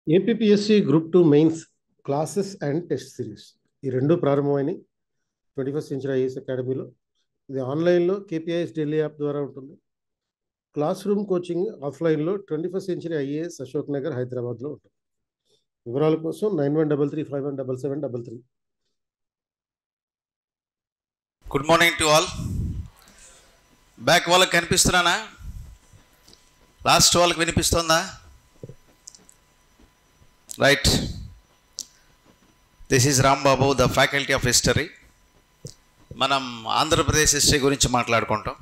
APSC group two mains classes and test series ఈ రెండు ప్రారంభమైనవి ట్వంటీ ఫస్ట్ సెంచరీ ఐఏఎస్ అకాడమీలో ఇది ఆన్లైన్లో కేపీఐఎస్ ఢిల్లీ యాప్ ద్వారా ఉంటుంది క్లాస్ రూమ్ కోచింగ్ ఆఫ్లైన్లో twenty first century IAS Ashok Nagar హైదరాబాద్లో ఉంటుంది వివరాల కోసం nine one double three five one double seven double three good morning to all back వాళ్ళకి కనిపిస్తున్నానా లాస్ట్ వాళ్ళకి వినిపిస్తుందా right this is Rambabu the faculty of history మనం ఆంధ్రప్రదేశ్ హిస్టరీ గురించి మాట్లాడుకుంటాం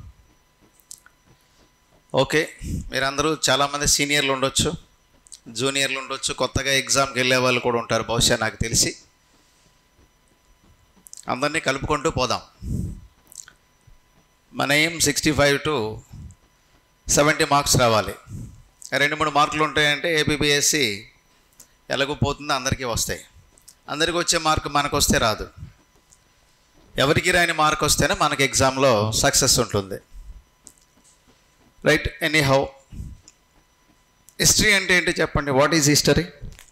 ఓకే మీరందరూ చాలామంది సీనియర్లు ఉండొచ్చు జూనియర్లు ఉండొచ్చు కొత్తగా ఎగ్జామ్కి వెళ్ళే వాళ్ళు కూడా ఉంటారు బహుశా నాకు తెలిసి అందరినీ కలుపుకుంటూ పోదాం మన ఏం sixty five to seventy marks రావాలి రెండు మూడు మార్కులు ఉంటాయంటే ఏపీబీఎస్సి ఎలాగో పోతుందో అందరికీ వస్తాయి అందరికీ వచ్చే మార్క్ మనకు వస్తే రాదు ఎవరికి రాని మార్క్ వస్తేనే మనకి ఎగ్జామ్లో సక్సెస్ ఉంటుంది రైట్ ఎనీ హౌ హిస్టరీ అంటే ఏంటి చెప్పండి what is history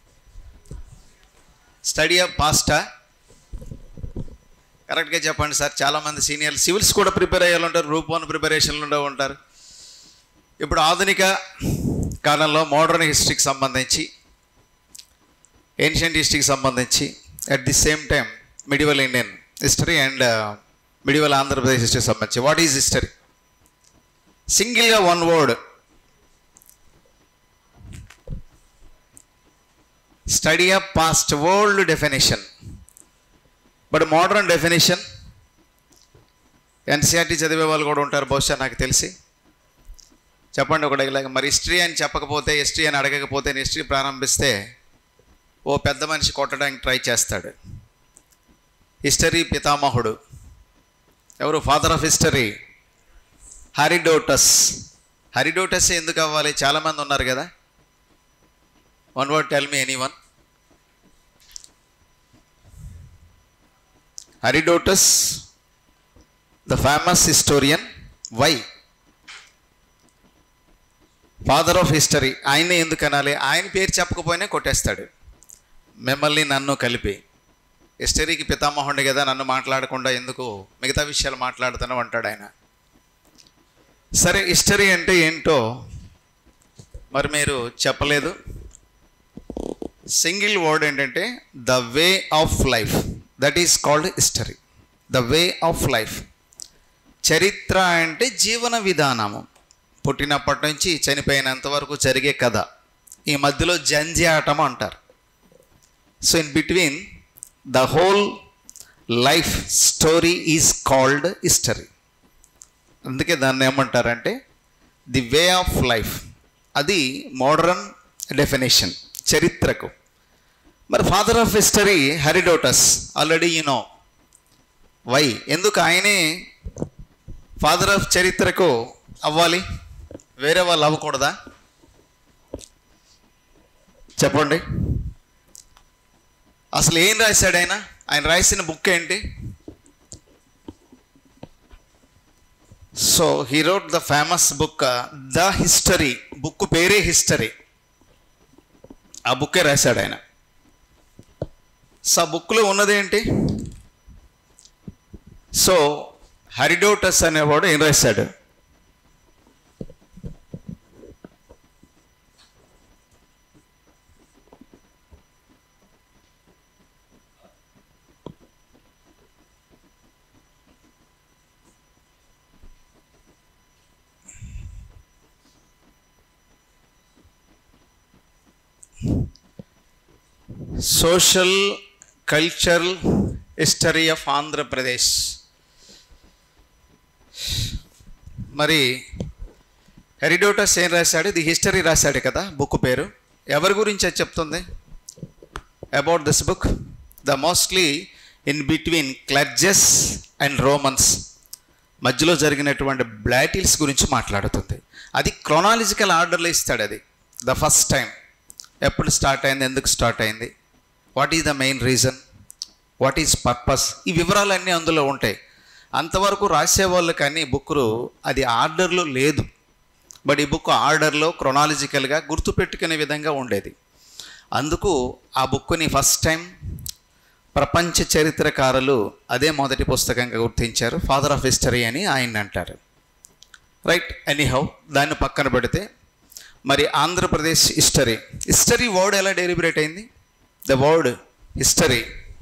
study of పాస్టా కరెక్ట్గా చెప్పండి సార్ చాలామంది సీనియర్లు సివిల్స్ కూడా ప్రిపేర్ అయ్యే వాళ్ళు ఉంటారు గ్రూప్ వన్ ప్రిపరేషన్లో ఉంటారు ఇప్పుడు ఆధునిక కాలంలో మోడర్న్ హిస్టరీకి సంబంధించి ఏన్షియంట్ హిస్టరీకి సంబంధించి at the same time medieval Indian history and medieval Andhra Pradesh history సంబంధించి వాట్ ఈజ్ హిస్టరీ సింగిల్గా one word study of past world definition but modern definition NCERT చదివే వాళ్ళు కూడా ఉంటారు బహుశా నాకు తెలిసి చెప్పండి ఒకటి ఇలాగ మరి హిస్టరీ అని చెప్పకపోతే హిస్టరీ అని అడగకపోతే హిస్టరీ ప్రారంభిస్తే ఓ పెద్ద మనిషి కొట్టడానికి ట్రై చేస్తాడు హిస్టరీ పితామహుడు ఎవరు father of history Herodotus Herodotus ఎందుకు అవ్వాలి చాలామంది ఉన్నారు కదా one word tell me any one Herodotus the famous historian why father of history ఆయనే ఎందుకు అనాలి ఆయన పేరు చెప్పకపోయినా కొట్టేస్తాడు మిమ్మల్ని నన్ను కలిపి హిస్టరీకి పితామహుండి కదా నన్ను మాట్లాడకుండా ఎందుకు మిగతా విషయాలు మాట్లాడుతాను అంటాడు ఆయన సరే హిస్టరీ అంటే ఏంటో మరి మీరు చెప్పలేదు సింగిల్ వర్డ్ ఏంటంటే the way of life that is called history the way of life చరిత్ర అంటే జీవన విధానము పుట్టినప్పటి నుంచి చనిపోయినంత వరకు జరిగే కథ ఈ మధ్యలో జంజాటం అంటారు so in between the whole life story is called history అందుకే దాన్ని ఏమంటారంటే ది వే ఆఫ్ లైఫ్ అది మోడర్న్ డెఫినేషన్ చరిత్రకు మరి father of history Herodotus already you know why ఎందుకు ఆయనే ఫాదర్ ఆఫ్ చరిత్రకు అవ్వాలి వేరే వాళ్ళు అవ్వకూడదా చెప్పండి అసలు ఏం రాశాడు ఆయన ఆయన రాసిన బుక్ ఏంటి so he wrote the famous book the history book పేరే హిస్టరీ ఆ బుక్కే రాశాడు ఆయన సో ఆ బుక్లో ఉన్నదేంటి సో హరిడోటస్ అనేవాడు ఏం రాశాడు social cultural history of Andhra Pradesh మరి హెరిడోటస్ ఏం రాశాడు ఇది హిస్టరీ రాశాడు కదా బుక్ పేరు ఎవరి గురించి అది చెప్తుంది about this book the mostly in between Greeks and Romans మధ్యలో జరిగినటువంటి బ్లాటిల్స్ గురించి మాట్లాడుతుంది అది క్రొనాలజికల్ ఆర్డర్లో ఇస్తాడు అది ద ఫస్ట్ టైం ఎప్పుడు స్టార్ట్ అయింది ఎందుకు స్టార్ట్ అయింది what is the main reason what is purpose ఈ వివరాలన్నీ అందులో ఉంటాయి అంతవరకు రాసేవాళ్ళు కానీ బుక్లు అది ఆర్డర్లో లేదు బట్ ఈ బుక్ ఆర్డర్లో క్రొనాలజికల్గా గుర్తుపెట్టుకునే విధంగా ఉండేది అందుకు ఆ బుక్ని ఫస్ట్ టైం ప్రపంచ చరిత్రకారులు అదే మొదటి పుస్తకంగా గుర్తించారు ఫాదర్ ఆఫ్ హిస్టరీ అని ఆయన అంటారు రైట్ ఎనీహౌ దాన్ని పక్కన పెడితే మరి ఆంధ్రప్రదేశ్ హిస్టరీ హిస్టరీ వర్డ్ ఎలా డెలిబరేట్ అయింది ద వర్డ్ హిస్టరీ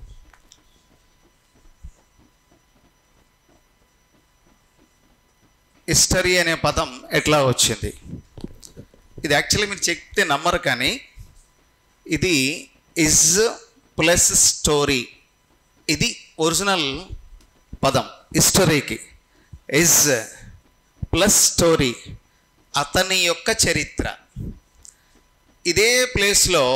హిస్టరీ అనే పదం ఎట్లా వచ్చింది ఇది యాక్చువల్లీ మీరు చెప్తే నమ్మరు కానీ ఇది ఇజ్ ప్లస్ స్టోరీ ఇది ఒరిజినల్ పదం హిస్టరీకి ఇజ్ ప్లస్ స్టోరీ అతని యొక్క చరిత్ర ఇదే ప్లేస్లో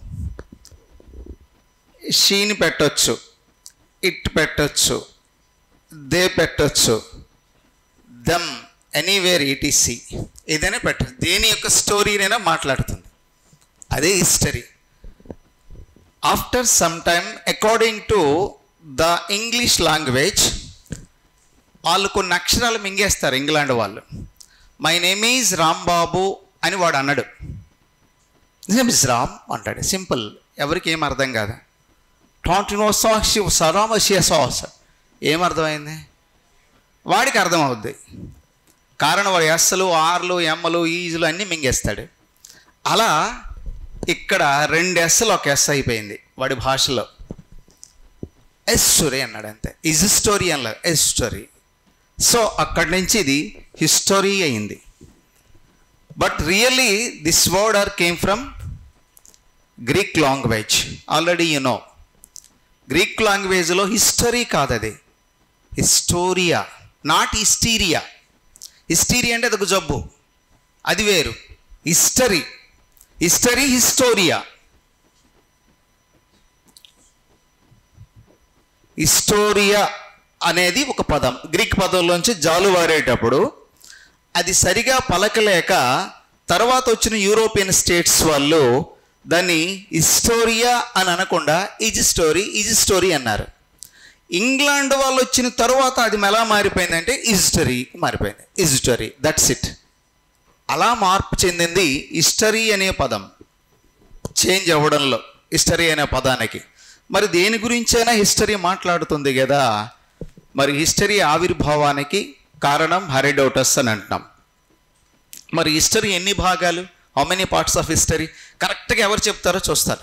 షీని పెట్టొచ్చు ఇట్ పెట్టొచ్చు దే పెట్టొచ్చు దమ్ ఎనీవేర్ ఈటీసీ ఏదైనా పెట్టచ్చు దేని యొక్క స్టోరీనైనా మాట్లాడుతుంది అదే history after some time according to the English language వాళ్ళు కొన్ని అక్షరాలు మింగేస్తారు ఇంగ్లాండ్ వాళ్ళు మై నేమ్ ఈజ్ రాంబాబు అని వాడు అన్నాడు నేమ్ ఇస్ రామ్ అంటాడు సింపుల్ ఎవరికి ఏం అర్థం కాదు టాంటినో సాక్షి సరామషియ సాస్ ఏం అర్థమైంది వాడికి అర్థం అవుద్ది కారణం వాడు ఎస్లు ఆర్లు ఎమ్మలు ఈజులు అన్నీ మింగేస్తాడు అలా ఇక్కడ రెండు ఎస్లు ఒక ఎస్ అయిపోయింది వాడి భాషలో ఎస్ స్టోరీ అన్నాడు అంతే ఇజ్ స్టోరీ అన్నారు ఎస్ స్టోరీ సో అక్కడి నుంచి ఇది హిస్టరీ అయింది but really this word are came from Greek language already you know Greek లాంగ్వేజ్లో హిస్టరీ కాదు అది హిస్టోరియా నాట్ హిస్టీరియా హిస్టీరియా అంటే అదొక జబ్బు అది వేరు హిస్టరీ హిస్టరీ హిస్టోరియా హిస్టోరియా అనేది ఒక పదం గ్రీక్ పదంలోంచి జాలువారేటప్పుడు అది సరిగా పలకలేక తర్వాత వచ్చిన యూరోపియన్ స్టేట్స్ వాళ్ళు దాన్ని హిస్టోరియా అని అనకుండా ఈజ్ స్టోరీ ఈజ్ స్టోరీ అన్నారు ఇంగ్లాండ్ వాళ్ళు వచ్చిన తర్వాత అది ఎలా మారిపోయిందంటే హిస్టరీ మారిపోయింది హిస్టరీ దట్స్ ఇట్ అలా మార్పు చెందింది హిస్టరీ అనే పదం చేంజ్ అవ్వడంలో హిస్టరీ అనే పదానికి మరి దేని గురించైనా హిస్టరీ మాట్లాడుతుంది కదా మరి హిస్టరీ ఆవిర్భావానికి కారణం హెరిడోటస్ అని అంటున్నాం మరి హిస్టరీ ఎన్ని భాగాలు how many parts of history కరెక్ట్గా ఎవరు చెప్తారో చూస్తాను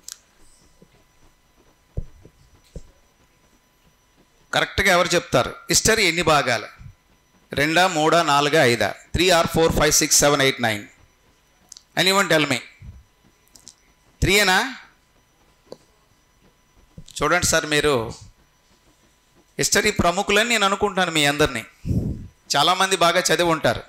కరెక్ట్గా ఎవరు చెప్తారు హిస్టరీ ఎన్ని భాగాలు రెండా మూడా నాలుగా ఐదా three or four five six seven eight nine అని వన్ టెల్ మీ త్రీయేనా చూడండి సార్ మీరు హిస్టరీ ప్రముఖులని నేను అనుకుంటాను మీ అందరినీ చాలామంది బాగా చదివి ఉంటారు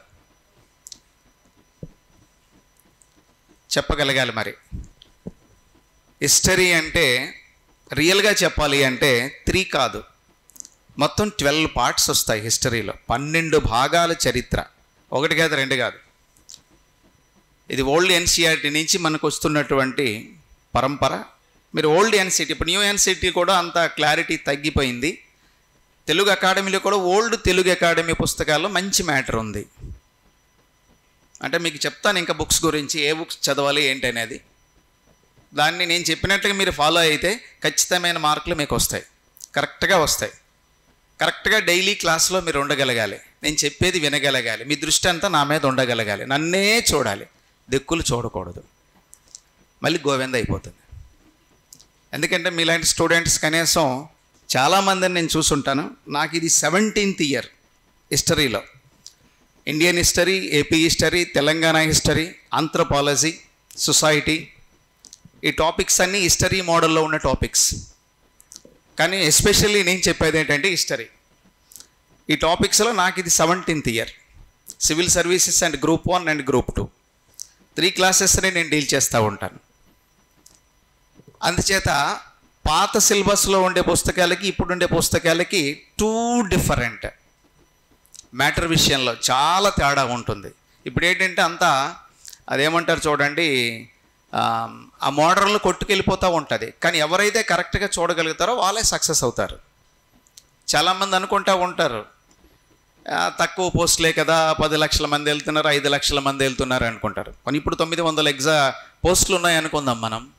చెప్పగలగాలి మరి హిస్టరీ అంటే రియల్గా చెప్పాలి అంటే త్రీ కాదు మొత్తం ట్వెల్వ్ పార్ట్స్ వస్తాయి హిస్టరీలో పన్నెండు భాగాల చరిత్ర ఒకటి కాదు రెండు కాదు ఇది ఓల్డ్ ఎన్సీఆర్టీ నుంచి మనకు వస్తున్నటువంటి పరంపర మీరు ఓల్డ్ ఎన్సిటీ ఇప్పుడు న్యూ ఎన్సిటీ కూడా అంత క్లారిటీ తగ్గిపోయింది తెలుగు అకాడమీలో కూడా ఓల్డ్ తెలుగు అకాడమీ పుస్తకాల్లో మంచి మ్యాటర్ ఉంది అంటే మీకు చెప్తాను ఇంకా బుక్స్ గురించి ఏ బుక్స్ చదవాలి ఏంటి అనేది దాన్ని నేను చెప్పినట్టుగా మీరు ఫాలో అయితే ఖచ్చితమైన మార్కులు మీకు వస్తాయి కరెక్ట్గా వస్తాయి కరెక్ట్గా డైలీ క్లాస్లో మీరు ఉండగలగాలి నేను చెప్పేది వినగలగాలి మీ దృష్టి అంతా నా మీద ఉండగలగాలి నన్నే చూడాలి దిక్కులు చూడకూడదు మళ్ళీ గోవింద అయిపోతుంది ఎందుకంటే మీలాంటి స్టూడెంట్స్ కనీసం చాలామందిని నేను చూసుంటాను నాకు ఇది సెవెంటీన్త్ ఇయర్ హిస్టరీలో Indian history AP history Telangana history anthropology society ఈ టాపిక్స్ అన్నీ హిస్టరీ మోడల్లో ఉన్న టాపిక్స్ కానీ ఎస్పెషల్లీ నేను చెప్పేది ఏంటంటే హిస్టరీ ఈ టాపిక్స్లో నాకు ఇది seventeenth year civil services and group one and group two three క్లాసెస్ని నేను డీల్ చేస్తూ ఉంటాను అందుచేత పాత సిలబస్లో ఉండే పుస్తకాలకి ఇప్పుడు ఉండే పుస్తకాలకి టూ డిఫరెంట్ మ్యాటర్ విషయంలో చాలా తేడా ఉంటుంది ఇప్పుడు ఏంటంటే అంతా అదేమంటారు చూడండి ఆ, ఆ మోడర్న్లు కొట్టుకెళ్ళిపోతూ ఉంటుంది కానీ ఎవరైతే కరెక్ట్గా చూడగలుగుతారో వాళ్ళే సక్సెస్ అవుతారు చాలామంది అనుకుంటూ ఉంటారు ఆ, తక్కువ పోస్టులే కదా పది లక్షల మంది వెళ్తున్నారు ఐదు లక్షల మంది వెళ్తున్నారు అనుకుంటారు కానీ ఇప్పుడు తొమ్మిది వందల ఎగ్జా పోస్టులు ఉన్నాయి అనుకుందాం మనం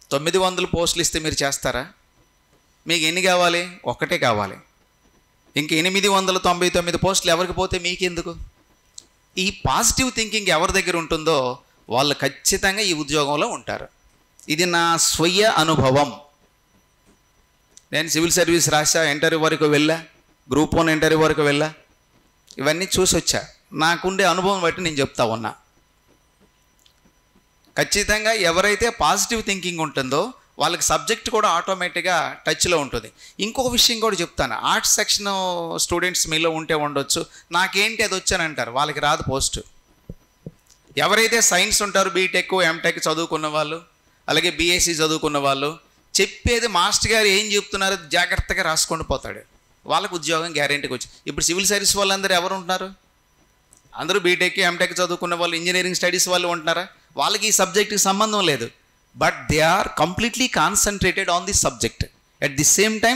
తొమ్మిది వందల పోస్టులు ఇస్తే మీరు చేస్తారా మీకు ఎన్ని కావాలి ఒక్కటే కావాలి ఇంక ఎనిమిది వందల తొంభై తొమ్మిది పోస్టులు ఎవరికి పోతే మీకెందుకు ఈ పాజిటివ్ థింకింగ్ ఎవరి దగ్గర ఉంటుందో వాళ్ళు ఖచ్చితంగా ఈ ఉద్యోగంలో ఉంటారు ఇది నా స్వీయ అనుభవం నేను సివిల్ సర్వీస్ రాసా ఇంటర్వ్యూ వరకు వెళ్ళా గ్రూప్ వన్ ఇంటర్వ్యూ వరకు వెళ్ళా ఇవన్నీ చూసి వచ్చా నాకుండే అనుభవం బట్టి నేను చెప్తా ఉన్నా ఖచ్చితంగా ఎవరైతే పాజిటివ్ థింకింగ్ ఉంటుందో వాళ్ళకి సబ్జెక్ట్ కూడా ఆటోమేటిక్గా టచ్లో ఉంటుంది ఇంకొక విషయం కూడా చెప్తాను ఆర్ట్స్ సెక్షన్ స్టూడెంట్స్ మీలో ఉంటే ఉండొచ్చు నాకేంటి అది వచ్చానంటారు వాళ్ళకి రాదు పోస్ట్ ఎవరైతే సైన్స్ ఉంటారో బీటెక్ ఎంటెక్ చదువుకున్న వాళ్ళు అలాగే బీఎస్సీ చదువుకున్న వాళ్ళు చెప్పేది మాస్టర్ గారు ఏం చెప్తున్నారో జాగ్రత్తగా రాసుకొని పోతాడు వాళ్ళకు ఉద్యోగం గ్యారెంటీకి వచ్చి ఇప్పుడు సివిల్ సర్వీస్ వాళ్ళందరూ ఎవరు ఉంటున్నారు అందరూ బీటెక్ ఎంటెక్ చదువుకున్న వాళ్ళు ఇంజనీరింగ్ స్టడీస్ వాళ్ళు ఉంటున్నారా వాళ్ళకి ఈ సబ్జెక్ట్కి సంబంధం లేదు but they are completely concentrated on the subject at the same time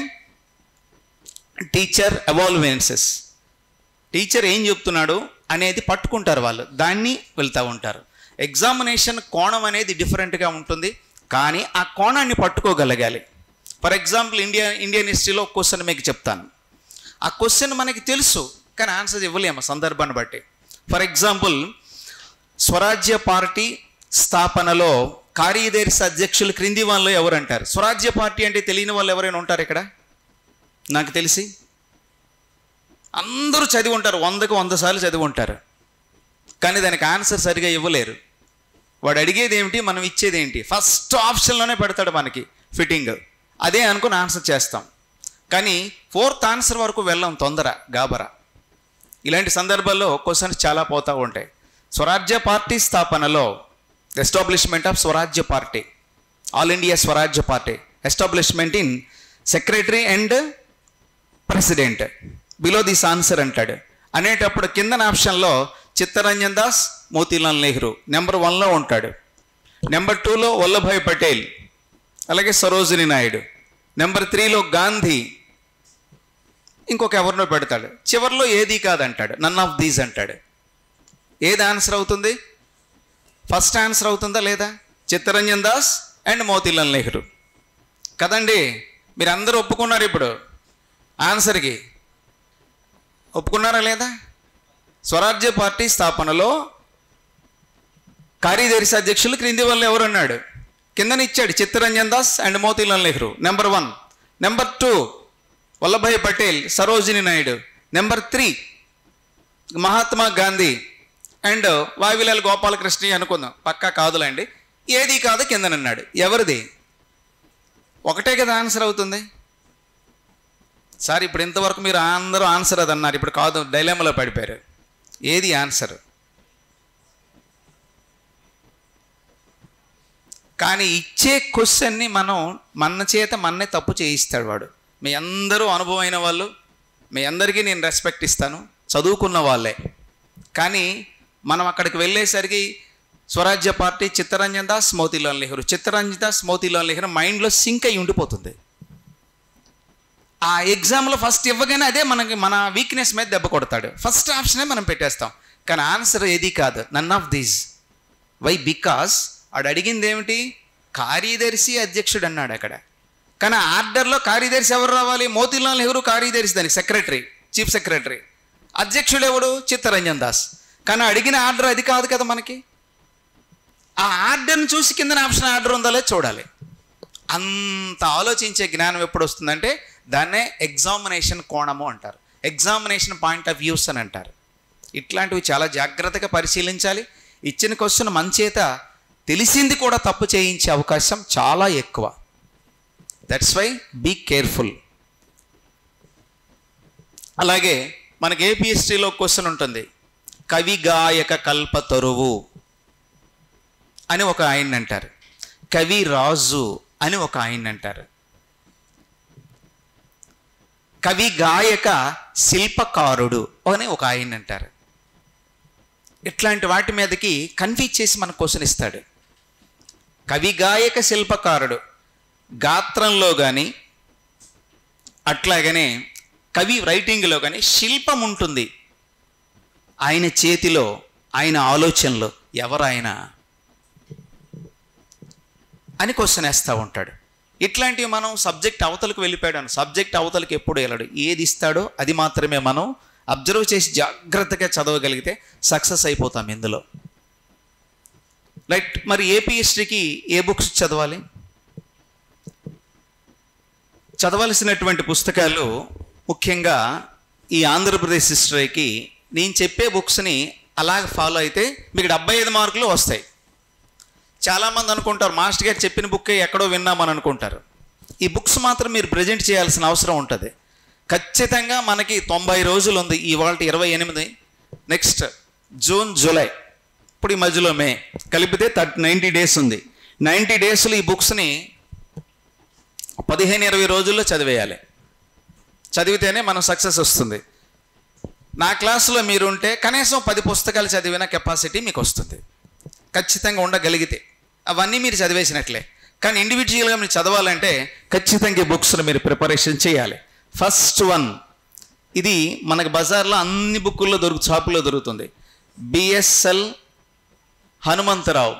teacher ఎవాల్వెన్సెస్ టీచర్ ఏం చెప్తున్నాడు అనేది పట్టుకుంటారు వాళ్ళు దాన్ని వెళ్తూ ఉంటారు ఎగ్జామినేషన్ కోణం అనేది డిఫరెంట్గా ఉంటుంది కానీ ఆ కోణాన్ని పట్టుకోగలగాలి ఫర్ ఎగ్జాంపుల్ ఇండియా ఇండియన్ హిస్టరీలో ఒక క్వశ్చన్ మీకు చెప్తాను ఆ క్వశ్చన్ మనకి తెలుసు కానీ ఆన్సర్ ఇవ్వలేము సందర్భాన్ని బట్టి ఫర్ ఎగ్జాంపుల్ స్వరాజ్య పార్టీ స్థాపనలో కార్యదర్శి అధ్యక్షులు క్రింది వాళ్ళు ఎవరు అంటారు స్వరాజ్య పార్టీ అంటే తెలియని వాళ్ళు ఎవరైనా ఉంటారు ఇక్కడ నాకు తెలిసి అందరూ చదివి ఉంటారు వందకు వంద సార్లు చదివి ఉంటారు కానీ దానికి ఆన్సర్ సరిగా ఇవ్వలేరు వాడు అడిగేది ఏమిటి మనం ఇచ్చేది ఏంటి ఫస్ట్ ఆప్షన్లోనే పెడతాడు మనకి ఫిట్టింగ్ అదే అనుకుని ఆన్సర్ చేస్తాం కానీ ఫోర్త్ ఆన్సర్ వరకు వెళ్ళాం తొందర గాబరా ఇలాంటి సందర్భాల్లో క్వశ్చన్స్ చాలా పోతూ ఉంటాయి స్వరాజ్య పార్టీ స్థాపనలో establishment of Swarajya party all India Swarajya party establishment in secretary and president below this answer అంటాడు అనేటప్పుడు కిందన ఆప్షన్లో చిత్తరంజన్ దాస్ మోతీలాల్ నెహ్రూ నెంబర్ వన్లో ఉంటాడు నెంబర్ టూలో వల్లభాయ్ పటేల్ అలాగే సరోజిని నాయుడు నెంబర్ త్రీలో గాంధీ ఇంకొక ఎవరినో పెడతాడు చివరిలో ఏది కాదంటాడు నన్ ఆఫ్ దీస్ అంటాడు ఏది ఆన్సర్ అవుతుంది ఫస్ట్ ఆన్సర్ అవుతుందా లేదా చిత్తరంజన్ దాస్ అండ్ మోతీలాల్ నెహ్రూ కదండి మీరు అందరూ ఒప్పుకున్నారు ఇప్పుడు ఆన్సర్కి ఒప్పుకున్నారా లేదా స్వరాజ్య పార్టీ స్థాపనలో కార్యదర్శి అధ్యక్షులు క్రింది వాళ్ళు ఎవరన్నాడు కిందన ఇచ్చాడు Chittaranjan Das and Motilal Nehru number one number two Vallabhbhai Patel Sarojini Naidu number three Mahatma Gandhi and Vavilala Gopalakrishna అనుకుందాం పక్కా కాదులండి ఏది కాదు కిందనన్నాడు ఎవరిది ఒకటే కదా ఆన్సర్ అవుతుంది సార్ ఇప్పుడు ఇంతవరకు మీరు అందరూ ఆన్సర్ అది అన్నారు ఇప్పుడు కాదు డైలెమలో పడిపోయారు ఏది ఆన్సర్ కానీ ఇచ్చే క్వశ్చన్ని మనం మన చేత మన్నే తప్పు చేయిస్తాడు వాడు మీ అందరూ అనుభవమైన వాళ్ళు మీ అందరికీ నేను రెస్పెక్ట్ ఇస్తాను చదువుకున్న వాళ్ళే కానీ మనం అక్కడికి వెళ్ళేసరికి స్వరాజ్య పార్టీ చిత్తరంజన్ దాస్ మోతీలాల్ నెహ్రూ చిత్తరంజన్ దాస్ మోతీలాల్ నెహ్రూ మైండ్లో సింక్ అయి ఉండిపోతుంది ఆ ఎగ్జామ్లో ఫస్ట్ ఇవ్వగానే అదే మనకి మన వీక్నెస్ మీద దెబ్బ కొడతాడు ఫస్ట్ ఆప్షనే మనం పెట్టేస్తాం కానీ ఆన్సర్ ఏది కాదు none of these why because ఆడు అడిగింది ఏమిటి కార్యదర్శి అధ్యక్షుడు అన్నాడు అక్కడ కానీ ఆర్డర్లో కార్యదర్శి ఎవరు రావాలి మోతీలాల్ నెహ్రూ కార్యదర్శి దానికి సెక్రటరీ చీఫ్ సెక్రటరీ అధ్యక్షుడు ఎవడు చిత్తరంజన్ దాస్ కానీ అడిగిన ఆర్డర్ అది కాదు కదా మనకి ఆ ఆర్డర్ని చూసి కింద ఆప్షన్ ఆర్డర్ ఉందో లేదో చూడాలి అంత ఆలోచించే జ్ఞానం ఎప్పుడు వస్తుందంటే దాన్నే ఎగ్జామినేషన్ కోణము అంటారు ఎగ్జామినేషన్ పాయింట్ ఆఫ్ వ్యూస్ అని అంటారు ఇట్లాంటివి చాలా జాగ్రత్తగా పరిశీలించాలి ఇచ్చిన క్వశ్చన్ మన చేత తెలిసింది కూడా తప్పు చేయించే అవకాశం చాలా ఎక్కువ దట్స్ వై బీ కేర్ఫుల్ అలాగే మనకి ఏపీఎస్టీలో క్వశ్చన్ ఉంటుంది కవి గాయక కల్పతరువు అని ఒక ఆయన అంటారు కవి రాజు అని ఒక ఆయన అంటారు కవి గాయక శిల్పకారుడు అని ఒక ఆయన అంటారు ఇట్లాంటి వాటి మీదకి కన్ఫ్యూజ్ చేసి మనకు క్వశ్చన్ ఇస్తాడు కవి గాయక శిల్పకారుడు గాత్రంలో కానీ అట్లాగనే కవి రైటింగ్లో కానీ శిల్పం ఉంటుంది ఆయన చేతిలో ఆయన ఆలోచనలో ఎవరు ఆయన అని క్వశ్చన్ వేస్తూ ఉంటాడు ఇట్లాంటివి మనం సబ్జెక్ట్ అవతలకు వెళ్ళిపోయాడు సబ్జెక్ట్ అవతలకు ఎప్పుడు వెళ్ళడు ఏది ఇస్తాడో అది మాత్రమే మనం అబ్జర్వ్ చేసి జాగ్రత్తగా చదవగలిగితే సక్సెస్ అయిపోతాం ఇందులో రైట్ మరి ఏపీ హిస్టరీకి ఏ బుక్స్ చదవాలి చదవలసినటువంటి పుస్తకాలు ముఖ్యంగా ఈ ఆంధ్రప్రదేశ్ హిస్టరీకి నేను చెప్పే బుక్స్ని అలాగ ఫాలో అయితే మీకు డెబ్బై ఐదు మార్కులు వస్తాయి చాలామంది అనుకుంటారు మాస్టర్ గారు చెప్పిన బుక్కే ఎక్కడో విన్నామని అనుకుంటారు ఈ బుక్స్ మాత్రం మీరు ప్రజెంట్ చేయాల్సిన అవసరం ఉంటుంది ఖచ్చితంగా మనకి తొంభై రోజులు ఉంది ఇవాళ ఇరవై ఎనిమిది నెక్స్ట్ జూన్ జూలై ఇప్పుడు ఈ మధ్యలో మే కలిపితే థర్టీ నైంటీ డేస్ ఉంది నైంటీ డేస్లో ఈ బుక్స్ని పదిహేను ఇరవై రోజుల్లో చదివేయాలి చదివితేనే మనం సక్సెస్ వస్తుంది నా క్లాసులో మీరుంటే కనీసం పది పుస్తకాలు చదివిన కెపాసిటీ మీకు వస్తుంది ఖచ్చితంగా ఉండగలిగితే అవన్నీ మీరు చదివేసినట్లే కానీ ఇండివిజువల్గా మీరు చదవాలంటే ఖచ్చితంగా ఈ బుక్స్ను మీరు ప్రిపరేషన్ చేయాలి ఫస్ట్ వన్ ఇది మనకి బజార్లో అన్ని బుక్కుల్లో దొరుకు షాపులో దొరుకుతుంది బిఎస్ఎల్ హనుమంతరావు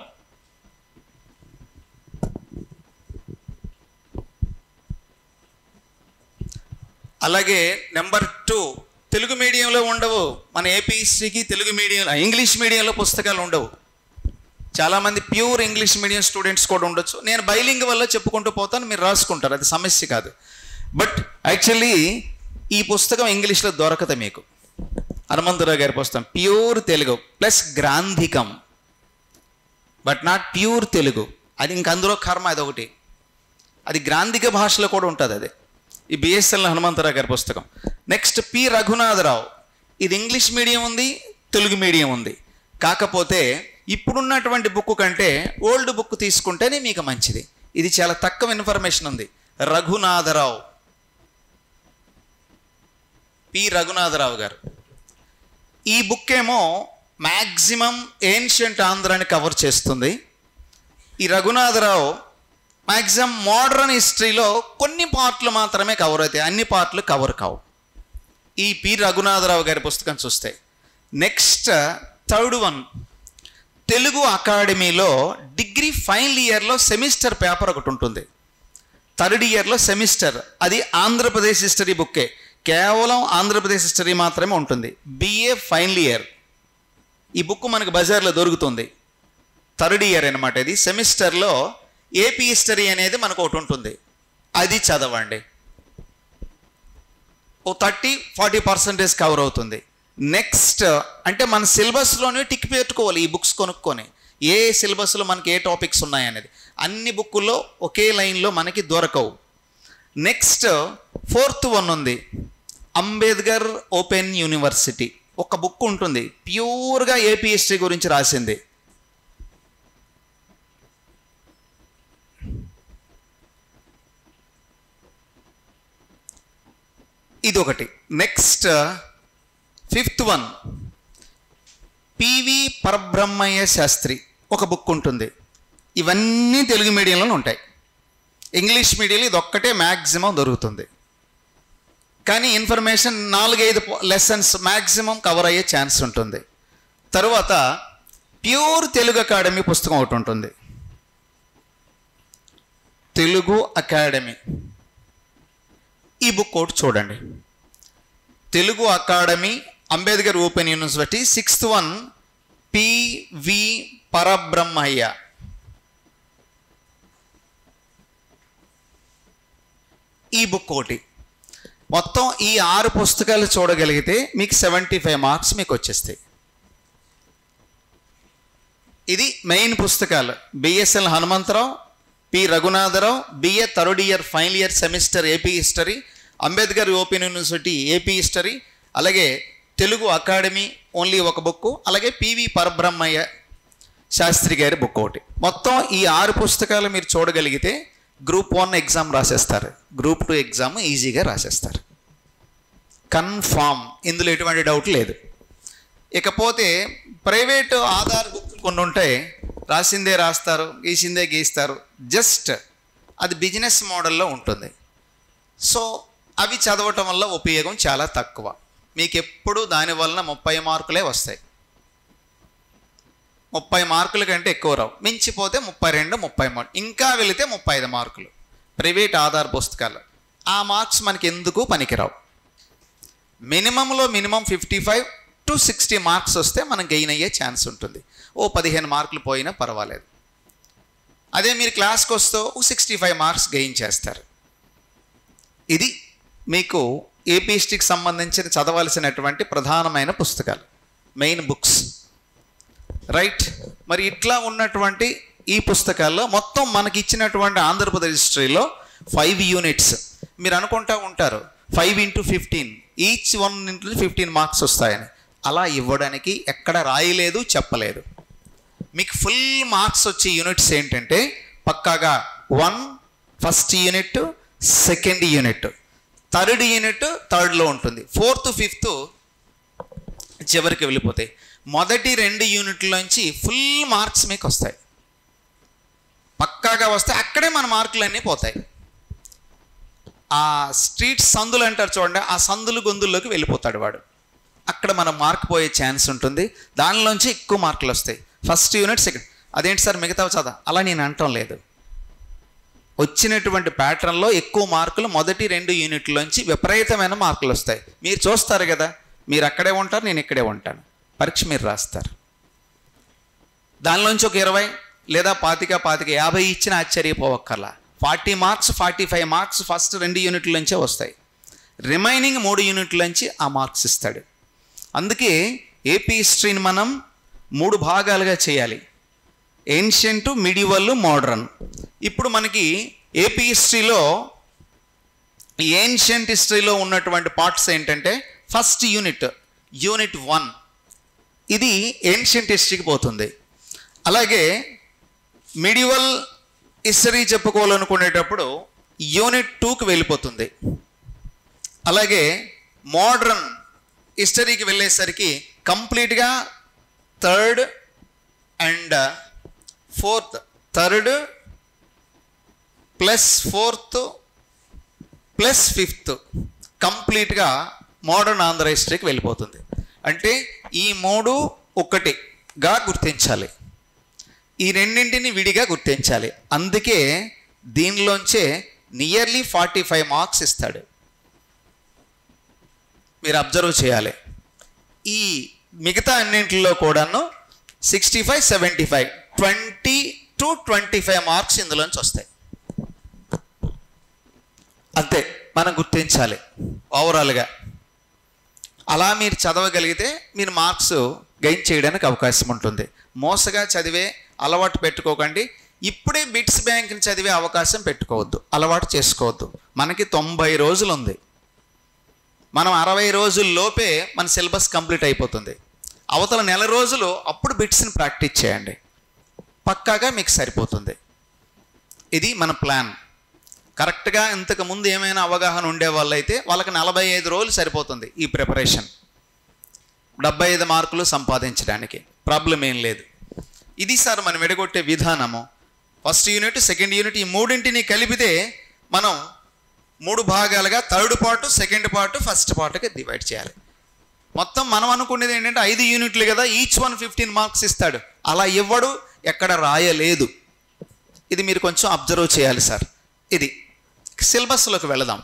అలాగే నెంబర్ టూ తెలుగు మీడియంలో ఉండవు మన ఏపీఎస్సికి తెలుగు మీడియం ఇంగ్లీష్ మీడియంలో పుస్తకాలు ఉండవు చాలామంది ప్యూర్ ఇంగ్లీష్ మీడియం స్టూడెంట్స్ కూడా ఉండొచ్చు నేను బైలింగ్ వల్ల చెప్పుకుంటూ పోతాను మీరు రాసుకుంటారు అది సమస్య కాదు బట్ యాక్చువల్లీ ఈ పుస్తకం ఇంగ్లీష్లో దొరకదు మీకు హనుమంతరావు గారి పుస్తకం ప్యూర్ తెలుగు ప్లస్ గ్రాంధికం బట్ నాట్ ప్యూర్ తెలుగు అది ఇంక అందులో కర్మ అది ఒకటి అది గ్రాంధిక భాషలో కూడా ఉంటుంది అది ఈ బిఎస్ఎల్ హనుమంతరావు గారి పుస్తకం నెక్స్ట్ పి రఘునాథరావు ఇది ఇంగ్లీష్ మీడియం ఉంది తెలుగు మీడియం ఉంది కాకపోతే ఇప్పుడున్నటువంటి బుక్ కంటే ఓల్డ్ బుక్ తీసుకుంటేనే మీకు మంచిది ఇది చాలా తక్కువ ఇన్ఫర్మేషన్ ఉంది రఘునాథరావు పి రఘునాథరావు గారు ఈ బుక్ ఏమో మ్యాక్సిమం ఏన్షియంట్ ఆంధ్రాని కవర్ చేస్తుంది ఈ రఘునాథరావు మ్యాక్సిమం మోడర్న్ హిస్టరీలో కొన్ని పార్ట్లు మాత్రమే కవర్ అవుతాయి అన్ని పార్ట్లు కవర్ కావు ఈ పి రఘునాథరావు గారి పుస్తకం చూస్తే నెక్స్ట్ థర్డ్ వన్ తెలుగు అకాడమీలో డిగ్రీ ఫైనల్ ఇయర్లో సెమిస్టర్ పేపర్ ఒకటి ఉంటుంది థర్డ్ ఇయర్లో సెమిస్టర్ అది ఆంధ్రప్రదేశ్ హిస్టరీ బుక్కే కేవలం ఆంధ్రప్రదేశ్ హిస్టరీ మాత్రమే ఉంటుంది బిఏ ఫైనల్ ఇయర్ ఈ బుక్ మనకు బజార్లో దొరుకుతుంది థర్డ్ ఇయర్ అనమాట ఇది సెమిస్టర్లో ఏపీ హిస్టరీ అనేది మనకు ఒకటి ఉంటుంది అది చదవండి ఓ థర్టీ ఫార్టీ పర్సెంటేజ్ కవర్ అవుతుంది నెక్స్ట్ అంటే మన సిలబస్లోనే టిక్ పెట్టుకోవాలి ఈ బుక్స్ కొనుక్కొని ఏ సిలబస్లో మనకి ఏ టాపిక్స్ ఉన్నాయనేది అన్ని బుక్కుల్లో ఒకే లైన్లో మనకి దొరకవు నెక్స్ట్ ఫోర్త్ వన్ ఉంది అంబేద్కర్ ఓపెన్ యూనివర్సిటీ ఒక బుక్ ఉంటుంది ప్యూర్గా ఏపీ హిస్టరీ గురించి రాసింది ఇది ఒకటి next fifth one PV Parabrahmayya Sastri ఒక బుక్ ఉంటుంది ఇవన్నీ తెలుగు మీడియంలో ఉంటాయి ఇంగ్లీష్ మీడియంలో ఇది ఒక్కటే మ్యాక్సిమం దొరుకుతుంది కానీ ఇన్ఫర్మేషన్ నాలుగైదు లెసన్స్ మ్యాక్సిమం కవర్ అయ్యే ఛాన్స్ ఉంటుంది తరువాత ప్యూర్ తెలుగు అకాడమీ పుస్తకం ఒకటి ఉంటుంది తెలుగు అకాడమీ ఈ బుక్ ఒకటి చూడండి Telugu academy Ambedkar open university sixth one PV Parabrahmayya ఈ బుక్ ఒకటి మొత్తం ఈ ఆరు పుస్తకాలు చూడగలిగితే మీకు సెవెంటీ ఫైవ్ మార్క్స్ మీకు వచ్చేస్తాయి ఇది మెయిన్ పుస్తకాలు BSL Hanumantharao P Raghunatharao BA third year final year semester AP history Ambedkar open university AP history అలాగే తెలుగు అకాడమీ ఓన్లీ ఒక బుక్ అలాగే పివి పరబ్రహ్మయ్య శాస్త్రి గారి బుక్ ఒకటి మొత్తం ఈ ఆరు పుస్తకాలు మీరు చూడగలిగితే గ్రూప్ వన్ ఎగ్జామ్ రాసేస్తారు గ్రూప్ టూ ఎగ్జామ్ ఈజీగా రాసేస్తారు కన్ఫామ్ ఇందులో ఎటువంటి డౌట్ లేదు ఇకపోతే ప్రైవేటు ఆధార్ బుక్లు కొన్ని ఉంటాయి రాసిందే రాస్తారు గీసిందే గీస్తారు జస్ట్ అది బిజినెస్ మోడల్లో ఉంటుంది సో అవి చదవటం వల్ల ఉపయోగం చాలా తక్కువ మీకు ఎప్పుడు దానివలన ముప్పై మార్కులే వస్తాయి ముప్పై మార్కుల కంటే ఎక్కువ రావు మించిపోతే ముప్పై రెండు ముప్పై మూడు ఇంకా వెళితే ముప్పై ఐదు మార్కులు ప్రైవేట్ ఆధార్ పుస్తకాలు ఆ మార్క్స్ మనకి ఎందుకు పనికిరావు మినిమంలో minimum fifty five to sixty marks వస్తే మనం గెయిన్ అయ్యే ఛాన్స్ ఉంటుంది ఓ పదిహేను మార్కులు పోయినా పర్వాలేదు అదే మీరు క్లాస్కి వస్తే ఒక సిక్స్టీ ఫైవ్ మార్క్స్ గెయిన్ చేస్తారు ఇది మీకు ఏపీఎస్టీకి సంబంధించిన చదవాల్సినటువంటి ప్రధానమైన పుస్తకాలు మెయిన్ బుక్స్ రైట్ మరి ఇట్లా ఉన్నటువంటి ఈ పుస్తకాల్లో మొత్తం మనకి ఇచ్చినటువంటి ఆంధ్రప్రదేశ్ హిస్టరీలో ఫైవ్ యూనిట్స్ మీరు అనుకుంటా ఉంటారు five into fifteen each one into fifteen marks వస్తాయని అలా ఇవ్వడానికి ఎక్కడ రాయలేదు చెప్పలేదు మీకు ఫుల్ మార్క్స్ వచ్చే యూనిట్స్ ఏంటంటే పక్కాగా one first unit second unit third unit థర్డ్లో ఉంటుంది ఫోర్త్ ఫిఫ్త్ చివరికి వెళ్ళిపోతాయి మొదటి రెండు యూనిట్లోంచి ఫుల్ మార్క్స్ మీకు వస్తాయి పక్కాగా వస్తే అక్కడే మన మార్కులన్నీ పోతాయి ఆ స్ట్రీట్ సందులు అంటారు చూడండి ఆ సందులు గొంతుల్లోకి వెళ్ళిపోతాడు వాడు అక్కడ మన మార్క్ పోయే ఛాన్స్ ఉంటుంది దానిలోంచి ఎక్కువ మార్కులు వస్తాయి ఫస్ట్ యూనిట్ సెకండ్ అదేంటి సార్ మిగతా చదా అలా నేను అనటం లేదు వచ్చినటువంటి ప్యాటర్న్లో ఎక్కువ మార్కులు మొదటి రెండు యూనిట్లోంచి విపరీతమైన మార్కులు వస్తాయి మీరు చూస్తారు కదా మీరు అక్కడే ఉంటారు నేను ఇక్కడే ఉంటాను పరీక్ష మీరు రాస్తారు దానిలోంచి ఒక ఇరవై లేదా పాతిక పాతిక యాభై ఇచ్చిన ఆశ్చర్యపోవక్కర్లా forty marks forty five marks first రెండు యూనిట్ల నుంచే వస్తాయి రిమైనింగ్ మూడు యూనిట్ల నుంచి ఆ మార్క్స్ ఇస్తాడు అందుకే ఏపీ హిస్టరీని మనం మూడు భాగాలుగా చేయాలి ఏన్షియంట్ మిడివల్ మోడర్న్ ఇప్పుడు మనకి ఏపీ హిస్టరీలో ఏన్షియంట్ హిస్టరీలో ఉన్నటువంటి పార్ట్స్ ఏంటంటే ఫస్ట్ యూనిట్ యూనిట్ వన్ ఇది ఏన్షియంట్ హిస్టరీకి పోతుంది అలాగే మిడివల్ హిస్టరీ చెప్పుకోవాలనుకునేటప్పుడు యూనిట్ టూకి వెళ్ళిపోతుంది అలాగే మోడ్రన్ హిస్టరీకి వెళ్ళేసరికి కంప్లీట్గా third and fourth third plus fourth plus fifth కంప్లీట్గా మోడర్న్ ఆంధ్ర హిస్టరీకి వెళ్ళిపోతుంది అంటే ఈ మూడు ఒకటిగా గుర్తించాలి ఈ రెండింటిని విడిగా గుర్తించాలి అందుకే దీనిలోంచే నియర్లీ ఫార్టీ ఫైవ్ మార్క్స్ ఇస్తాడు మీరు అబ్జర్వ్ చేయాలి ఈ మిగతా అన్నింటిలో కూడాను sixty five seventy five twenty two twenty five marks ఇందులోంచి వస్తాయి అంతే మనం గుర్తించాలి ఓవరాల్గా అలా మీరు చదవగలిగితే మీరు మార్క్స్ గెయిన్ చేయడానికి అవకాశం ఉంటుంది మోసగా చదివే అలవాటు పెట్టుకోకండి ఇప్పుడే బిట్స్ బ్యాంక్ని చదివే అవకాశం పెట్టుకోవద్దు అలవాటు చేసుకోవద్దు మనకి తొంభై రోజులు ఉంది మనం అరవై రోజుల్లోపే మన సిలబస్ కంప్లీట్ అయిపోతుంది అవతల నెల రోజులు అప్పుడు బిట్స్ని ప్రాక్టీస్ చేయండి పక్కాగా మీకు సరిపోతుంది ఇది మన ప్లాన్ కరెక్ట్గా ఇంతకు ముందు ఏమైనా అవగాహన ఉండే వాళ్ళైతే వాళ్ళకి నలభై ఐదు రోజులు సరిపోతుంది ఈ ప్రిపరేషన్ డెబ్బై ఐదు మార్కులు సంపాదించడానికి ప్రాబ్లం ఏం లేదు ఇది సార్ మనం విడగొట్టే విధానము ఫస్ట్ యూనిట్ సెకండ్ యూనిట్ ఈ మూడింటిని కలిపితే మనం మూడు భాగాలుగా third part second part first పార్ట్కి డివైడ్ చేయాలి మొత్తం మనం అనుకునేది ఏంటంటే ఐదు యూనిట్లు కదా ఈచ్ వన్ ఫిఫ్టీన్ మార్క్స్ ఇస్తాడు అలా ఇవ్వడు ఎక్కడ రాయలేదు ఇది మీరు కొంచెం అబ్జర్వ్ చేయాలి సార్ ఇది సిలబస్లోకి వెళదాం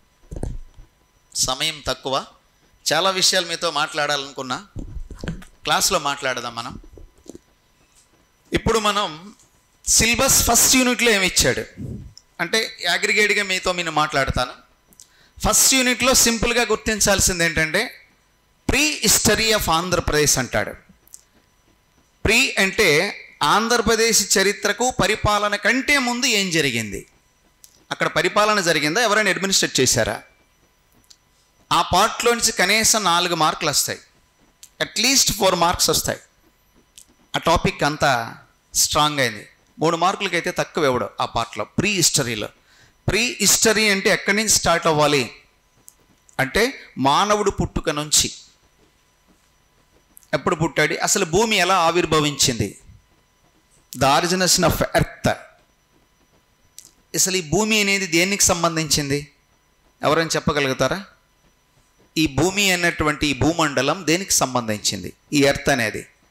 సమయం తక్కువ చాలా విషయాలు మీతో మాట్లాడాలనుకున్నా క్లాస్లో మాట్లాడదాం మనం ఇప్పుడు మనం సిలబస్ ఫస్ట్ యూనిట్లో ఏమి ఇచ్చాడు అంటే అగ్రిగేట్గా మీతో నేను మాట్లాడతాను ఫస్ట్ యూనిట్లో సింపుల్గా గుర్తించాల్సింది ఏంటంటే ప్రీ హిస్టరీ ఆఫ్ ఆంధ్రప్రదేశ్ అంటాడు ప్రీ అంటే ఆంధ్రప్రదేశ్ చరిత్రకు పరిపాలన కంటే ముందు ఏం జరిగింది అక్కడ పరిపాలన జరిగిందా ఎవరైనా అడ్మినిస్ట్రేట్ చేశారా ఆ పార్ట్లో నుంచి కనీసం నాలుగు మార్కులు వస్తాయి అట్లీస్ట్ ఫోర్ మార్క్స్ వస్తాయి ఆ టాపిక్ అంతా స్ట్రాంగ్ అయింది మూడు మార్కులకి అయితే తక్కువ ఇవ్వడు ఆ పార్ట్లో ప్రీ హిస్టరీలో ప్రీ హిస్టరీ అంటే ఎక్కడి నుంచి స్టార్ట్ అవ్వాలి అంటే మానవుడు పుట్టుక నుంచి ఎప్పుడు పుట్టాడు అసలు భూమి ఎలా ఆవిర్భవించింది ద ఆరిజినేషన్ ఆఫ్ ఎర్త్ అసలు ఈ భూమి అనేది దేనికి సంబంధించింది ఎవరైనా చెప్పగలుగుతారా ఈ భూమి అన్నటువంటి ఈ భూమండలం దేనికి సంబంధించింది ఈ ఎర్త్ అనేది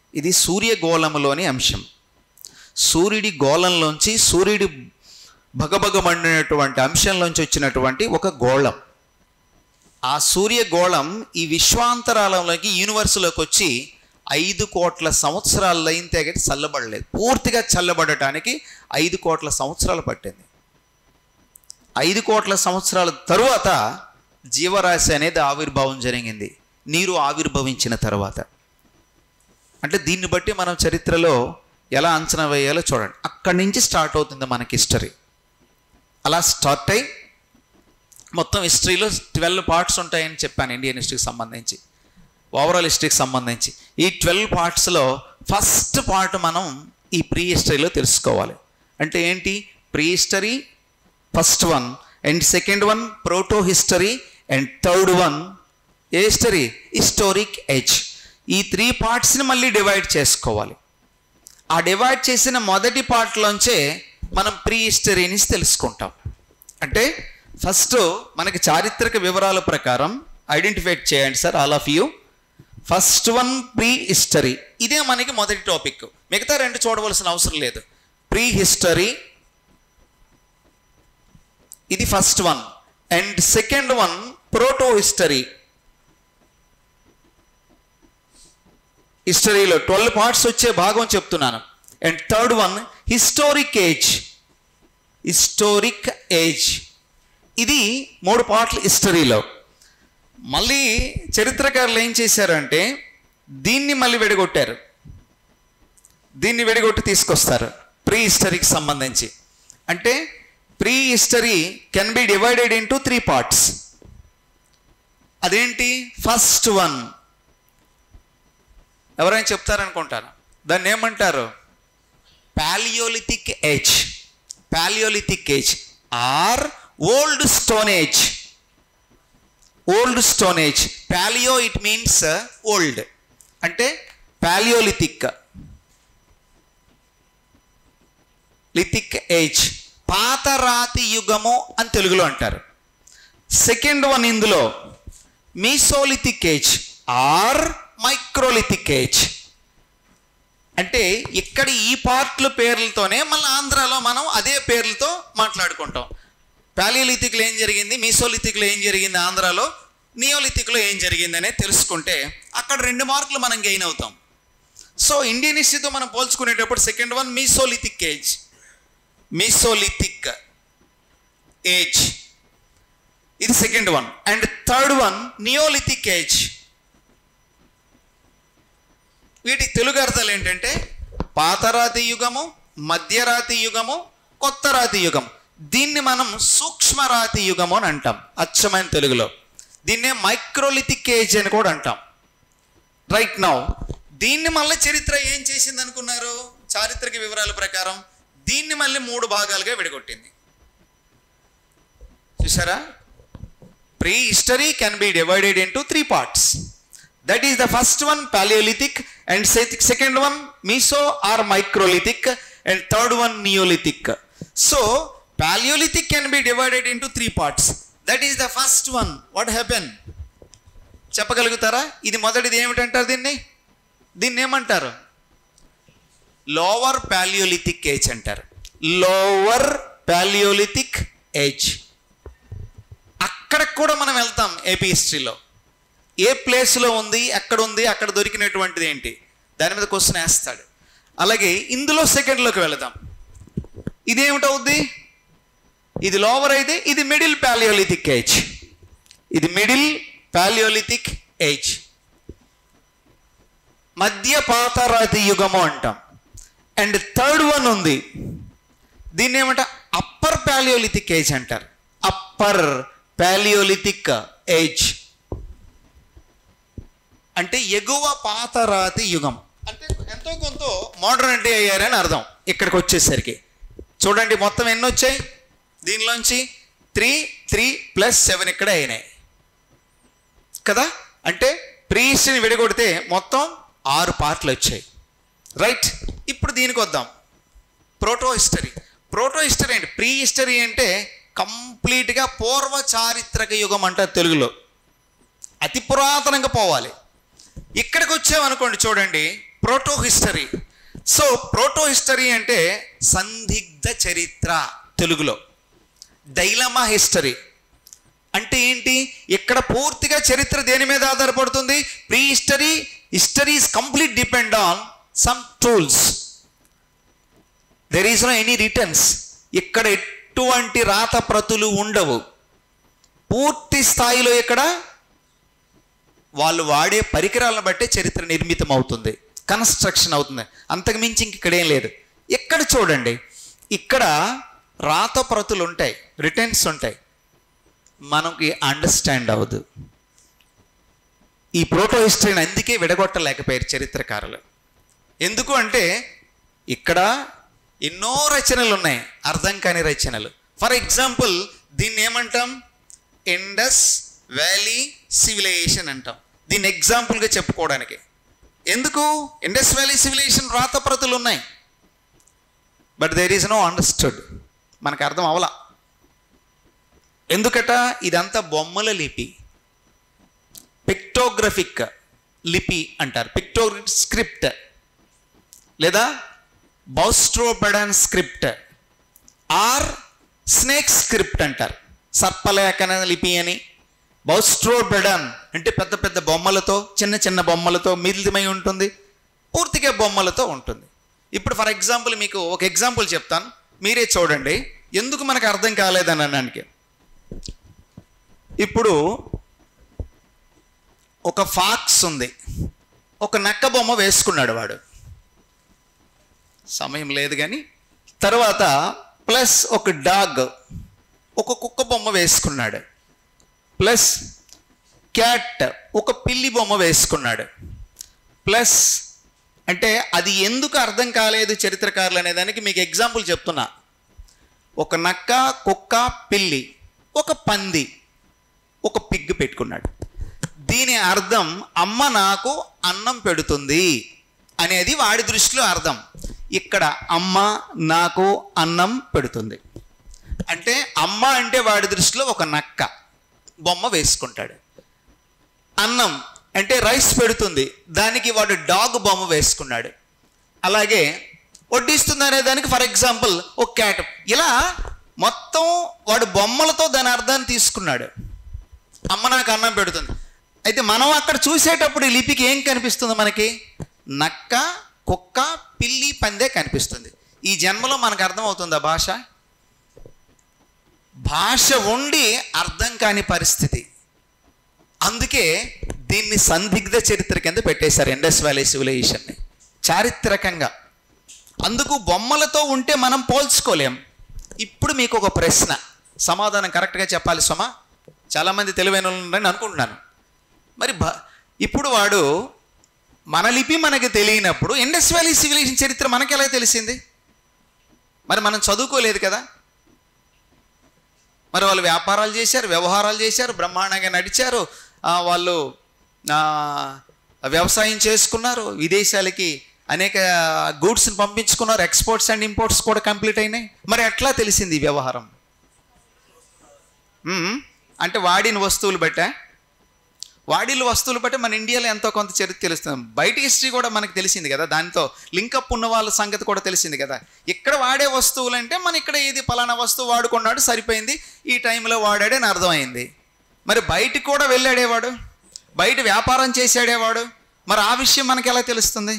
ఇది సూర్యగోళములోని అంశం సూర్యుడి గోళంలోంచి సూర్యుడి భగభగమండినటువంటి అంశంలోంచి వచ్చినటువంటి ఒక గోళం ఆ సూర్యగోళం ఈ విశ్వాంతరాలంలోకి యూనివర్స్లోకి వచ్చి ఐదు కోట్ల సంవత్సరాలు అయిన తెగటి చల్లబడలేదు పూర్తిగా చల్లబడటానికి ఐదు కోట్ల సంవత్సరాలు పట్టింది ఐదు కోట్ల సంవత్సరాల తరువాత జీవరాశి అనేది ఆవిర్భావం జరిగింది నీరు ఆవిర్భవించిన తర్వాత అంటే దీన్ని బట్టి మనం చరిత్రలో ఎలా అంచనా వేయాలో చూడండి అక్కడి నుంచి స్టార్ట్ అవుతుంది మనకి హిస్టరీ అలా స్టార్ట్ అయ్యి మొత్తం హిస్టరీలో ట్వెల్వ్ పార్ట్స్ ఉంటాయని చెప్పాను ఇండియన్ హిస్టరీకి సంబంధించి ఓవరాల్ హిస్టరీకి సంబంధించి ఈ ట్వెల్వ్ పార్ట్స్లో ఫస్ట్ పార్ట్ మనం ఈ ప్రీ హిస్టరీలో తెలుసుకోవాలి అంటే ఏంటి pre history first one and second one proto history and third one a history historic age ఈ త్రీ పార్ట్స్ని మళ్ళీ డివైడ్ చేసుకోవాలి ఆ డివైడ్ చేసిన మొదటి పార్ట్లోంచే మనం ప్రీ హిస్టరీ నుంచి తెలుసుకుంటాం అంటే ఫస్ట్ మనకి చారిత్రక వివరాల ప్రకారం ఐడెంటిఫై చేయండి sir all of you first one pre history ఇదే మనకి మొదటి టాపిక్ మిగతా రెండు చూడవలసిన అవసరం లేదు ప్రీ హిస్టరీ ఇది first one and second one proto history హిస్టరీలో ట్వెల్వ్ పార్ట్స్ వచ్చే భాగం చెప్తున్నాను and third one historic age historic age ఇది మూడు పార్ట్లు హిస్టరీలో మళ్ళీ చరిత్రకారులు ఏం చేశారంటే దీన్ని మళ్ళీ విడగొట్టారు దీన్ని విడగొట్టి తీసుకొస్తారు ప్రీ హిస్టరీకి సంబంధించి అంటే pre history can be divided into three parts అదేంటి ఫస్ట్ వన్ ఎవరైనా చెప్తారనుకుంటాను దాన్ని ఏమంటారు paleolithic age paleolithic age or old stone age old stone age paleo it means old అంటే పాలియోలిథిక్ లిథిక్ ఏజ్ పాత రాతి యుగము అని తెలుగులో అంటారు సెకండ్ వన్ ఇందులో mesolithic age or microlithic age అంటే ఇక్కడ ఈ పార్ట్ల పేర్లతోనే మళ్ళీ ఆంధ్రాలో మనం అదే పేర్లతో మాట్లాడుకుంటాం పాలియోలిథిక్లో ఏం జరిగింది మీసోలిథిక్లో ఏం జరిగింది ఆంధ్రాలో నియోలిథిక్లో ఏం జరిగింది అనేది తెలుసుకుంటే అక్కడ రెండు మార్కులు మనం గెయిన్ అవుతాం సో ఇండియన్ హిస్టరీతో మనం పోల్చుకునేటప్పుడు second one mesolithic age mesolithic age ఇది second one and third one neolithic age వీటికి తెలుగు అర్థాలు ఏంటంటే పాతరాతి యుగము మధ్యరాతి యుగము కొత్త రాతి యుగం దీన్ని మనం సూక్ష్మరాతి యుగము అని అంటాం అచ్చమైన తెలుగులో దీన్నే మైక్రోలిథిక్ ఏజ్ అని కూడా అంటాం రైట్ నౌ దీన్ని మళ్ళీ చరిత్ర ఏం చేసింది అనుకున్నారు చారిత్రక వివరాల ప్రకారం దీన్ని మళ్ళీ మూడు భాగాలుగా విడగొట్టింది చూసారా pre history can be divided into three parts that is the first one paleolithic and second one meso or microlithic and third one neolithic so paleolithic can be divided into three parts that is the first one what happen చెప్పగలుగుతారా ఇది మొదటిది ఏమిటంటారు దీన్ని దీన్ని ఏమంటారు lower paleolithic age అంటారు lower paleolithic age అక్కడికి కూడా మనం వెళ్తాం ఏపీ హిస్టరీలో ఏ ప్లేస్లో ఉంది ఎక్కడ ఉంది అక్కడ దొరికినటువంటిది ఏంటి దాని మీద క్వశ్చన్ వేస్తాడు అలాగే ఇందులో సెకండ్లోకి వెళదాం ఇదేమిటవుద్ది ఇది లోవర్ అయితే ఇది మిడిల్ పాలియోలిథిక్ ఏజ్ ఇది మిడిల్ పాలియోలిథిక్ ఏజ్ మధ్య పాతరాతి యుగము అంటాం అండ్ థర్డ్ వన్ ఉంది దీన్ని ఏమంట అప్పర్ పాలియోలిథిక్ ఏజ్ అంటారు అప్పర్ పాలియోలిథిక్ ఏజ్ అంటే ఎగువ పాతరాతి యుగం అంటే ఎంతో కొంత మోడర్నిటీ అయ్యారని అర్థం ఇక్కడికి వచ్చేసరికి చూడండి మొత్తం ఎన్ని వచ్చాయి దీనిలోంచి త్రీ త్రీ ప్లస్ సెవెన్ ఇక్కడ అయినాయి కదా అంటే ప్రీ హిస్టరీని విడగొడితే మొత్తం ఆరు పార్ట్లు వచ్చాయి రైట్ ఇప్పుడు దీనికి వద్దాం ప్రోటో హిస్టరీ ప్రోటో హిస్టరీ అంటే ప్రీ హిస్టరీ అంటే కంప్లీట్గా పూర్వ చారిత్రక యుగం అంటారు తెలుగులో అతి పురాతనంగా పోవాలి ఇక్కడికి వచ్చామనుకోండి చూడండి proto history so proto history అంటే సందిగ్ధ చరిత్ర తెలుగులో డైలమా హిస్టరీ అంటే ఏంటి ఇక్కడ పూర్తిగా చరిత్ర దేని మీద ఆధారపడుతుంది pre history history is complete depend on some tools there is no any returns ఇక్కడ ఎటువంటి రాత ప్రతులు ఉండవు పూర్తి స్థాయిలో ఇక్కడ వాళ్ళు వాడే పరికరాలను బట్టే చరిత్ర నిర్మితం అవుతుంది కన్స్ట్రక్షన్ అవుతుంది అంతకు మించి ఇంక ఇక్కడ ఏం లేదు ఇక్కడ చూడండి ఇక్కడ రాత ప్రతులు ఉంటాయి రిటర్న్స్ ఉంటాయి మనకి అండర్స్టాండ్ అవ్వదు ఈ ప్రోటో హిస్టరీని అందుకే విడగొట్టలేకపోయారు చరిత్రకారులు ఎందుకు అంటే ఇక్కడ ఎన్నో రచనలు ఉన్నాయి అర్థం కాని రచనలు ఫర్ ఎగ్జాంపుల్ దీన్ని ఏమంటాం ఇండస్ వ్యాలీ సివిలైజేషన్ అంటాం దీన్ని ఎగ్జాంపుల్గా చెప్పుకోవడానికి ఎందుకు ఇండస్ వ్యాలీ సివిలైజేషన్ రాతప్రతులు ఉన్నాయి but there is no understood మనకు అర్థం అవలా ఎందుకట ఇదంతా బొమ్మల లిపి పిక్టోగ్రఫిక్ లిపి అంటారు పిక్టోగ్రఫిక్ స్క్రిప్ట్ లేదా boustrophedon script or snake script అంటారు సర్పలేఖన లిపి అని బౌస్ట్రోపెడన్ అంటే పెద్ద పెద్ద బొమ్మలతో చిన్న చిన్న బొమ్మలతో మిలితమై ఉంటుంది పూర్తిగా బొమ్మలతో ఉంటుంది ఇప్పుడు ఫర్ ఎగ్జాంపుల్ మీకు ఒక ఎగ్జాంపుల్ చెప్తాను మీరే చూడండి ఎందుకు మనకు అర్థం కాలేదని అనడానికి ఇప్పుడు ఒక ఫాక్స్ ఉంది ఒక నక్క బొమ్మ వేసుకున్నాడు వాడు సమయం లేదు కానీ తర్వాత ప్లస్ ఒక డాగ్ ఒక కుక్క బొమ్మ వేసుకున్నాడు ప్లస్ క్యాట్ ఒక పిల్లి బొమ్మ వేసుకున్నాడు ప్లస్ అంటే అది ఎందుకు అర్థం కాలేదు చరిత్రకారులు అనే దానికి మీకు ఎగ్జాంపుల్ చెప్తున్నా ఒక నక్క కుక్క పిల్లి ఒక పంది ఒక పిగ్ పెట్టుకున్నాడు దీని అర్థం అమ్మ నాకు అన్నం పెడుతుంది అనేది వాడి దృష్టిలో అర్థం ఇక్కడ అమ్మ నాకు అన్నం పెడుతుంది అంటే అమ్మ అంటే వాడి దృష్టిలో ఒక నక్క బొమ్మ వేసుకుంటాడు అన్నం అంటే రైస్ పెడుతుంది దానికి వాడు డాగ్ బొమ్మ వేసుకున్నాడు అలాగే వడ్డిస్తుంది అనే దానికి ఫర్ ఎగ్జాంపుల్ ఒక క్యాట్ ఇలా మొత్తం వాడు బొమ్మలతో దాని అర్థాన్ని తీసుకున్నాడు అమ్మ నాకు అన్నం పెడుతుంది అయితే మనం అక్కడ చూసేటప్పుడు ఈ లిపికి ఏం కనిపిస్తుంది మనకి నక్క కుక్క పిల్లి పందే కనిపిస్తుంది ఈ జన్మలో మనకు అర్థమవుతుందా భాష భాష ఉండి అర్థం కాని పరిస్థితి అందుకే దీన్ని సందిగ్ధ చరిత్ర కింద పెట్టేశారు ఇండస్ వ్యాలీ సివిలైజేషన్ని చారిత్రకంగా అందుకు బొమ్మలతో ఉంటే మనం పోల్చుకోలేం ఇప్పుడు మీకు ఒక ప్రశ్న సమాధానం కరెక్ట్గా చెప్పాలి సుమా చాలామంది తెలివైన వాళ్ళు ఉన్నారని అనుకుంటున్నాను మరి భ ఇప్పుడు వాడు మన లిపి మనకి తెలియనప్పుడు ఇండస్ వ్యాలీ సివిలైజేషన్ చరిత్ర మనకి ఎలా తెలిసింది మరి మనం చదువుకోలేదు కదా మరి వాళ్ళు వ్యాపారాలు చేశారు వ్యవహారాలు చేశారు బ్రహ్మాండంగా నడిచారు ఆ, వాళ్ళు ఆ, వ్యవసాయం చేసుకున్నారు విదేశాలకి అనేక గూడ్స్ని పంపించుకున్నారు ఎక్స్పోర్ట్స్ అండ్ ఇంపోర్ట్స్ కూడా కంప్లీట్ అయినాయి మరి ఎట్లా తెలిసింది ఈ వ్యవహారం మ్మ్. అంటే వాడిన వస్తువులు బట్టా వాడిల వస్తువులు బట్టి మన ఇండియాలో ఎంతో కొంత చరిత్ర తెలుస్తుంది బయట హిస్టరీ కూడా మనకు తెలిసింది కదా దాంతో లింకప్ ఉన్న వాళ్ళ సంగతి కూడా తెలిసింది కదా ఇక్కడ వాడే వస్తువులు అంటే మన ఇక్కడ ఏది పలానా వస్తువు వాడుకున్నాడు సరిపోయింది ఈ టైంలో వాడాడని అర్థమైంది మరి బయటికి కూడా వెళ్ళాడేవాడు బయట వ్యాపారం చేసాడేవాడు మరి ఆ విషయం మనకి ఎలా తెలుస్తుంది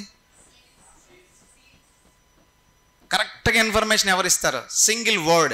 కరెక్ట్గా ఇన్ఫర్మేషన్ ఎవరిస్తారు సింగిల్ వర్డ్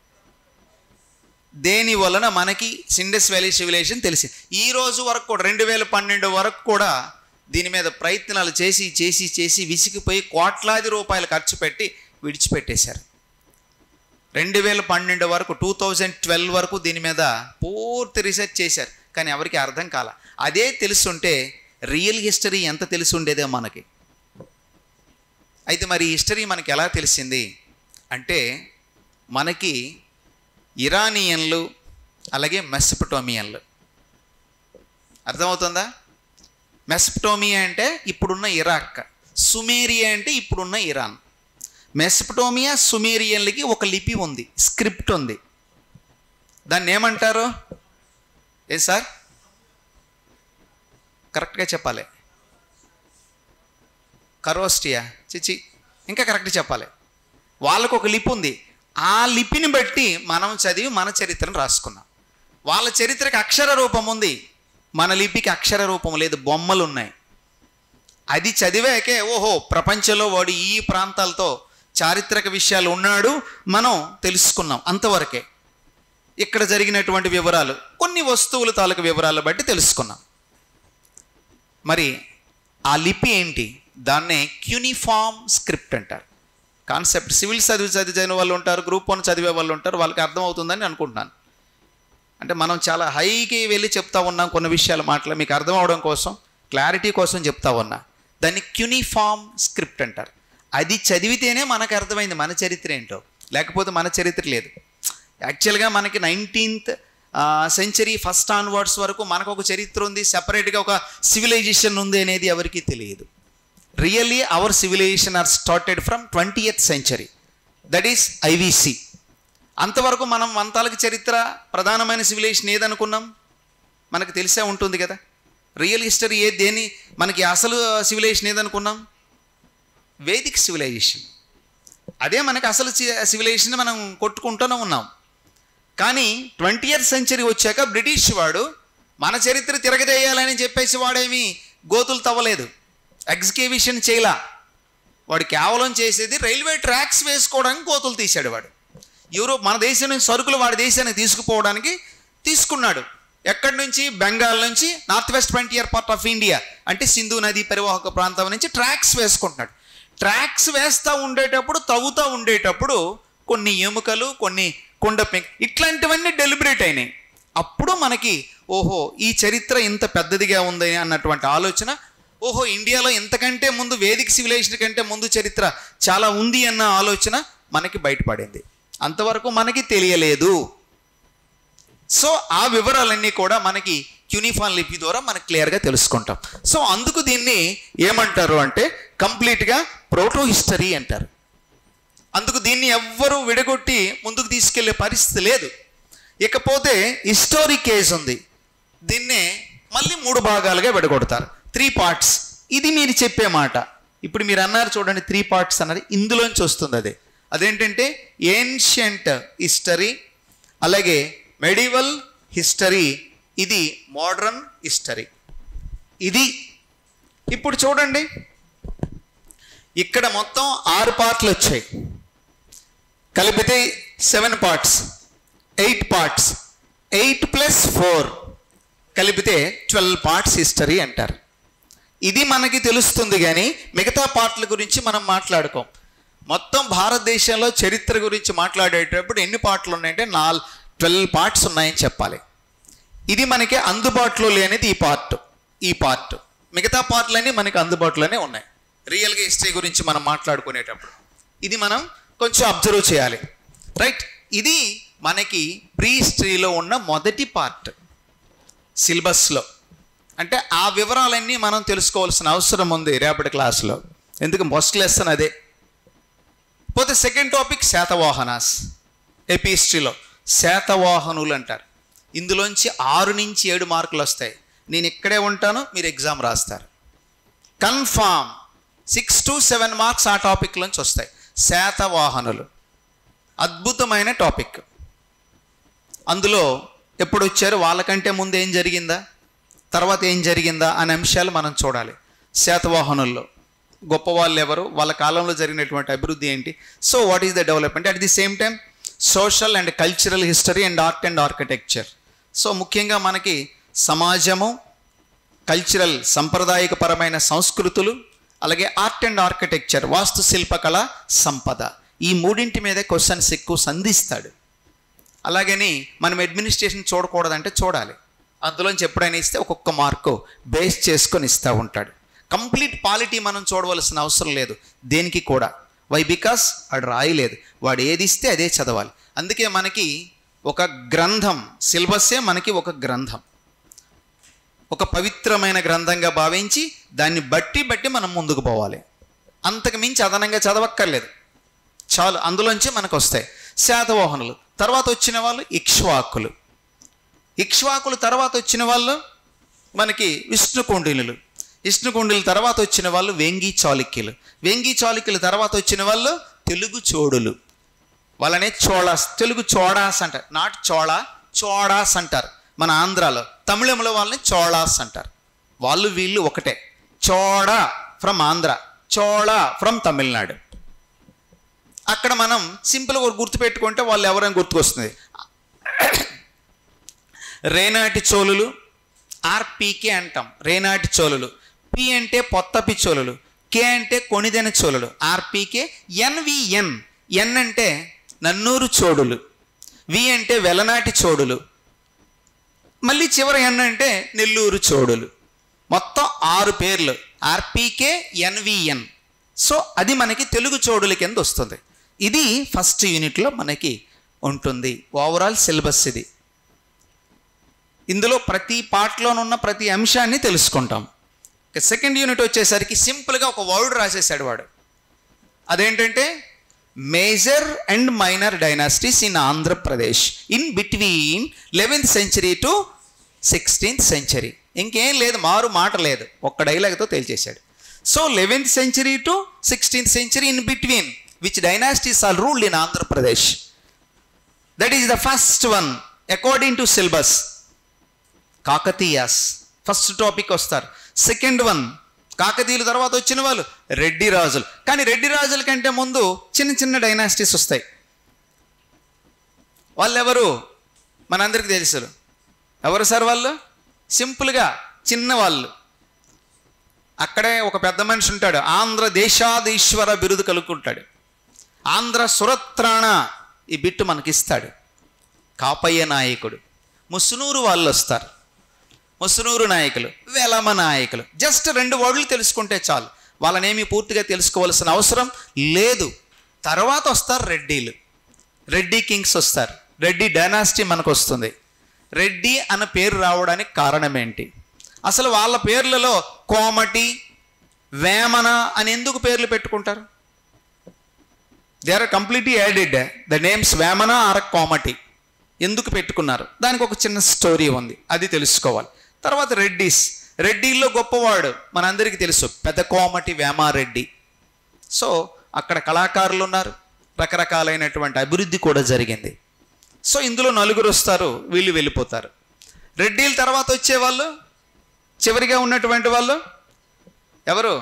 దేని వలన మనకి సిండస్ వ్యాలీ సివిలైజేషన్ తెలిసి ఈ రోజు వరకు కూడా రెండు వేల పన్నెండు వరకు కూడా దీని మీద ప్రయత్నాలు చేసి చేసి చేసి విసిగిపోయి కోట్లాది రూపాయలు ఖర్చు పెట్టి విడిచిపెట్టేశారు రెండు వేల పన్నెండు వరకు టూ థౌజండ్ ట్వెల్వ్ వరకు దీని మీద పూర్తి రీసెర్చ్ చేశారు కానీ ఎవరికి అర్థం కాల అదే తెలుసుంటే రియల్ హిస్టరీ ఎంత తెలిసి ఉండేదో మనకి అయితే మరి ఈ హిస్టరీ మనకి ఎలా తెలిసింది అంటే మనకి ఇరానియన్లు అలాగే మెస్పటోమియన్లు అర్థమవుతుందా మెస్పటోమియా అంటే ఇప్పుడున్న ఇరాక్ సుమేరియా అంటే ఇప్పుడున్న ఇరాన్ మెస్పటోమియా సుమేరియన్లకి ఒక లిపి ఉంది స్క్రిప్ట్ ఉంది దాన్ని ఏమంటారు ఏ సార్ కరెక్ట్గా చెప్పాలి కరోస్టియా చిచి ఇంకా కరెక్ట్ చెప్పాలి వాళ్ళకు ఒక లిపి ఉంది ఆ లిపిని బట్టి మనం చదివి మన చరిత్రను రాసుకున్నాం వాళ్ళ చరిత్రకి అక్షర రూపం ఉంది మన లిపికి అక్షర రూపం లేదు బొమ్మలు ఉన్నాయి అది చదివాకే ఓహో ప్రపంచంలో వాడు ఈ ప్రాంతాలతో చారిత్రక విషయాలు ఉన్నాడు మనం తెలుసుకున్నాం అంతవరకే ఇక్కడ జరిగినటువంటి వివరాలు కొన్ని వస్తువుల తాలూకు వివరాలు బట్టి తెలుసుకున్నాం మరి ఆ లిపి ఏంటి దాన్నే క్యూనిఫామ్ స్క్రిప్ట్ అంటారు కాన్సెప్ట్ సివిల్ చదివి చదివి చదివిన వాళ్ళు ఉంటారు గ్రూప్ వన్ చదివే వాళ్ళు ఉంటారు వాళ్ళకి అర్థమవుతుందని అనుకుంటున్నాను అంటే మనం చాలా హైకి వెళ్ళి చెప్తా ఉన్నాం కొన్ని విషయాలు మాటలు మీకు అర్థం అవడం కోసం క్లారిటీ కోసం చెప్తా ఉన్నా దాన్ని క్యూనిఫామ్ స్క్రిప్ట్ అంటారు అది చదివితేనే మనకు అర్థమైంది మన చరిత్ర ఏంటో లేకపోతే మన చరిత్ర లేదు యాక్చువల్గా మనకి నైన్టీన్త్ సెంచరీ ఫస్ట్ ఆన్వర్డ్స్ వరకు మనకు ఒక చరిత్ర ఉంది సెపరేట్గా ఒక సివిలైజేషన్ ఉంది అనేది ఎవరికీ తెలియదు really our civilization are started from twenty eighth century that is IVC అంతవరకు మనం వంతాలకి చరిత్ర ప్రధానమైన సివిలైజేషన్ ఏదనుకున్నాం మనకు తెలిసే ఉంటుంది కదా రియల్ హిస్టరీ ఏ దేని మనకి అసలు సివిలైజేషన్ ఏదనుకున్నాం వేదిక్ సివిలైజేషన్ అదే మనకి అసలు సివిలైజేషన్ మనం కొట్టుకుంటూనే ఉన్నాం కానీ ట్వంటీ ఇయర్ సెంచరీ వచ్చాక బ్రిటిష్ వాడు మన చరిత్ర తిరగదేయాలని చెప్పేసి వాడేమి గోతులు తవ్వలేదు ఎగ్జిక్యూషన్ చేయలా వాడు కేవలం చేసేది రైల్వే ట్రాక్స్ వేసుకోవడానికి గోతులు తీశాడు వాడు యూరోప్ మన దేశం నుంచి సరుకులు వాడి దేశానికి తీసుకుపోవడానికి తీసుకున్నాడు ఎక్కడి నుంచి బెంగాల్ నుంచి north west frontier part of India అంటే సింధు నది పరివాహక ప్రాంతం నుంచి ట్రాక్స్ వేసుకుంటున్నాడు ట్రాక్స్ వేస్తూ ఉండేటప్పుడు తవ్వుతూ ఉండేటప్పుడు కొన్ని ఎముకలు కొన్ని కొండ పెంక్ ఇట్లాంటివన్నీ డెలిబరేట్ అయినాయి అప్పుడు మనకి ఓహో ఈ చరిత్ర ఇంత పెద్దదిగా ఉంది అన్నటువంటి ఆలోచన ఓహో ఇండియాలో ఇంతకంటే ముందు వేదిక సివిలైజేషన్ కంటే ముందు చరిత్ర చాలా ఉంది అన్న ఆలోచన మనకి బయటపడింది అంతవరకు మనకి తెలియలేదు సో ఆ వివరాలన్నీ కూడా మనకి యూనిఫామ్ లిపి ద్వారా మనకు క్లియర్గా తెలుసుకుంటాం సో అందుకు దీన్ని ఏమంటారు అంటే కంప్లీట్గా ప్రోటో హిస్టరీ అంటారు అందుకు దీన్ని ఎవ్వరూ విడగొట్టి ముందుకు తీసుకెళ్లే పరిస్థితి లేదు ఇకపోతే హిస్టోరిక్ కేస్ ఉంది దీన్నే మళ్ళీ మూడు భాగాలుగా విడగొడతారు త్రీ పార్ట్స్ ఇది మీరు చెప్పే మాట ఇప్పుడు మీరు అన్నారు చూడండి త్రీ పార్ట్స్ అన్నది ఇందులోంచి వస్తుంది అదే అదేంటంటే ఏన్షియంట్ హిస్టరీ అలాగే మెడివల్ హిస్టరీ ఇది మోడర్న్ హిస్టరీ ఇది ఇప్పుడు చూడండి ఇక్కడ మొత్తం ఆరు పార్ట్లు వచ్చాయి కలిపితే seven parts eight parts eight plus four కలిపితే ట్వెల్వ్ పార్ట్స్ హిస్టరీ అంటారు ఇది మనకి తెలుస్తుంది కానీ మిగతా పార్ట్ల గురించి మనం మాట్లాడుకోం మొత్తం భారతదేశంలో చరిత్ర గురించి మాట్లాడేటప్పుడు ఎన్ని పార్ట్లు ఉన్నాయంటే నాలుగు ట్వెల్వ్ పార్ట్స్ ఉన్నాయని చెప్పాలి ఇది మనకి అందుబాటులో లేనిది ఈ పార్ట్ ఈ పార్ట్ మిగతా పార్ట్లన్నీ మనకి అందుబాటులోనే ఉన్నాయి రియల్గా హిస్టరీ గురించి మనం మాట్లాడుకునేటప్పుడు ఇది మనం కొంచెం అబ్జర్వ్ చేయాలి రైట్ ఇది మనకి ప్రీ హిస్టరీలో ఉన్న మొదటి పార్ట్ సిలబస్లో అంటే ఆ వివరాలన్నీ మనం తెలుసుకోవాల్సిన అవసరం ఉంది రేపటి క్లాస్లో ఎందుకు ఫస్ట్ లెసన్ అదే పోతే సెకండ్ టాపిక్ శాతవాహనాస్ ఏపీ హిస్టరీలో శాతవాహనులు అంటారు ఇందులోంచి ఆరు నుంచి ఏడు మార్కులు వస్తాయి నేను ఇక్కడే ఉంటాను మీరు ఎగ్జామ్ రాస్తారు confirm six to seven marks ఆ టాపిక్లోంచి వస్తాయి శాతవాహనులు అద్భుతమైన టాపిక్ అందులో ఎప్పుడు వచ్చారు వాళ్ళకంటే ముందు ఏం జరిగిందా తర్వాత ఏం జరిగిందా అనే అంశాలు మనం చూడాలి శాతవాహనుల్లో గొప్ప వాళ్ళు ఎవరు వాళ్ళ కాలంలో జరిగినటువంటి అభివృద్ధి ఏంటి so what is the development at the same time social and cultural history and art and architecture so ముఖ్యంగా మనకి సమాజము కల్చరల్ సంప్రదాయకపరమైన సంస్కృతులు అలాగే ఆర్ట్ అండ్ ఆర్కిటెక్చర్ వాస్తు శిల్పకళ సంపద ఈ మూడింటి మీదే క్వశ్చన్స్ ఎక్కువ సంధిస్తాడు అలాగని మనం అడ్మినిస్ట్రేషన్ చూడకూడదంటే చూడాలి అందులోంచి ఎప్పుడైనా ఇస్తే ఒక్కొక్క మార్కు బేస్ చేసుకొని ఇస్తూ ఉంటాడు కంప్లీట్ పాలిటీ మనం చూడవలసిన అవసరం లేదు దేనికి కూడా వై బికాస్ వాడు రాయలేదు వాడు ఏది ఇస్తే అదే చదవాలి అందుకే మనకి ఒక గ్రంథం సిలబస్సే మనకి ఒక గ్రంథం ఒక పవిత్రమైన గ్రంథంగా భావించి దాన్ని బట్టి బట్టి మనం ముందుకు పోవాలి అంతకు మించి అదనంగా చదవక్కర్లేదు చాలు అందులోంచి మనకు వస్తాయి శాతవాహనులు తర్వాత వచ్చిన వాళ్ళు ఇక్ష్వాకులు ఇక్ష్వాకులు తర్వాత వచ్చిన వాళ్ళు మనకి విష్ణుకుండినులు విష్ణుకుండుల తర్వాత వచ్చిన వాళ్ళు వేంగి చాళుక్యులు వేంగి చాళుక్యుల తర్వాత వచ్చిన వాళ్ళు తెలుగు చోడులు వాళ్ళనే చోళాస్ తెలుగు చోడాస్ అంటారు నాట్ చోళ చోడాస్ అంటారు మన ఆంధ్రాలో తమిళంలో వాళ్ళని చోళాస్ అంటారు వాళ్ళు వీళ్ళు ఒకటే చోడ ఫ్రమ్ ఆంధ్ర చోళ ఫ్రమ్ తమిళనాడు అక్కడ మనం సింపుల్గా గుర్తుపెట్టుకుంటే వాళ్ళు ఎవరైనా గుర్తుకొస్తుంది రేనాటి చోళులు ఆర్పీకే అంటాం రేనాటి చోళులు పి అంటే పొత్తపి చోళులు కే అంటే కొణిదెన చోళులు ఆర్పీకే ఎన్విఎన్ ఎన్ అంటే నన్నూరు చోడులు వి అంటే వెలనాటి చోడులు మళ్ళీ చివరి ఎన్ అంటే నెల్లూరు చోడులు మొత్తం ఆరు పేర్లు ఆర్పీకే ఎన్విఎన్ సో అది మనకి తెలుగు చోడుల కింద వస్తుంది ఇది ఫస్ట్ యూనిట్లో మనకి ఉంటుంది ఓవరాల్ సిలబస్ ఇది ఇందులో ప్రతి పార్ట్లోనున్న ప్రతి అంశాన్ని తెలుసుకుంటాం ఇక సెకండ్ యూనిట్ వచ్చేసరికి సింపుల్గా ఒక వర్డ్ రాసేసాడు వాడు అదేంటంటే major and minor dynasties in Andhra Pradesh in between eleventh century to sixteenth century ఇంకేం లేదు మారు మాట లేదు ఒక్క డైలాగ్తో తేల్చేశాడు so eleventh century to sixteenth century in between which dynasties are ruled in Andhra Pradesh that is the first one according to syllabus Kakatiyas first topic వస్తారు second one కాకతీయుల తర్వాత వచ్చిన వాళ్ళు రెడ్డి రాజులు కానీ రెడ్డి రాజుల కంటే ముందు చిన్న చిన్న డైనాసిటీస్ వస్తాయి వాళ్ళు ఎవరు మనందరికీ తెలుసు ఎవరు సార్ వాళ్ళు సింపుల్గా చిన్న వాళ్ళు అక్కడే ఒక పెద్ద మనిషి ఉంటాడు ఆంధ్ర దేశాధీశ్వర బిరుదు కలుగుకుంటాడు ఆంధ్ర సురత్రాణ ఈ బిట్టు మనకిస్తాడు కాపయ్య నాయకుడు ముసునూరు వాళ్ళు వస్తారు ముసునూరు నాయకులు వెలమ నాయకులు జస్ట్ రెండు వర్డ్లు తెలుసుకుంటే చాలు వాళ్ళనేమి పూర్తిగా తెలుసుకోవాల్సిన అవసరం లేదు తర్వాత వస్తారు రెడ్డిలు రెడ్డి కింగ్స్ వస్తారు రెడ్డి డైనాసిటీ మనకు వస్తుంది రెడ్డి అన్న పేరు రావడానికి కారణం ఏంటి అసలు వాళ్ళ పేర్లలో కోమటి వేమన అని ఎందుకు పేర్లు పెట్టుకుంటారు they are completely added the names Vemana or Komati ఎందుకు పెట్టుకున్నారు దానికి ఒక చిన్న స్టోరీ ఉంది అది తెలుసుకోవాలి తర్వాత రెడ్డిస్ రెడ్డిల్లో గొప్పవాడు మనందరికీ తెలుసు పెద్ద కోమటి వేమారెడ్డి సో అక్కడ కళాకారులు ఉన్నారు రకరకాలైనటువంటి అభివృద్ధి కూడా జరిగింది సో ఇందులో నలుగురు వస్తారు వీళ్ళు వెళ్ళిపోతారు రెడ్డిల తర్వాత వచ్చేవాళ్ళు చివరిగా ఉన్నటువంటి వాళ్ళు ఎవరు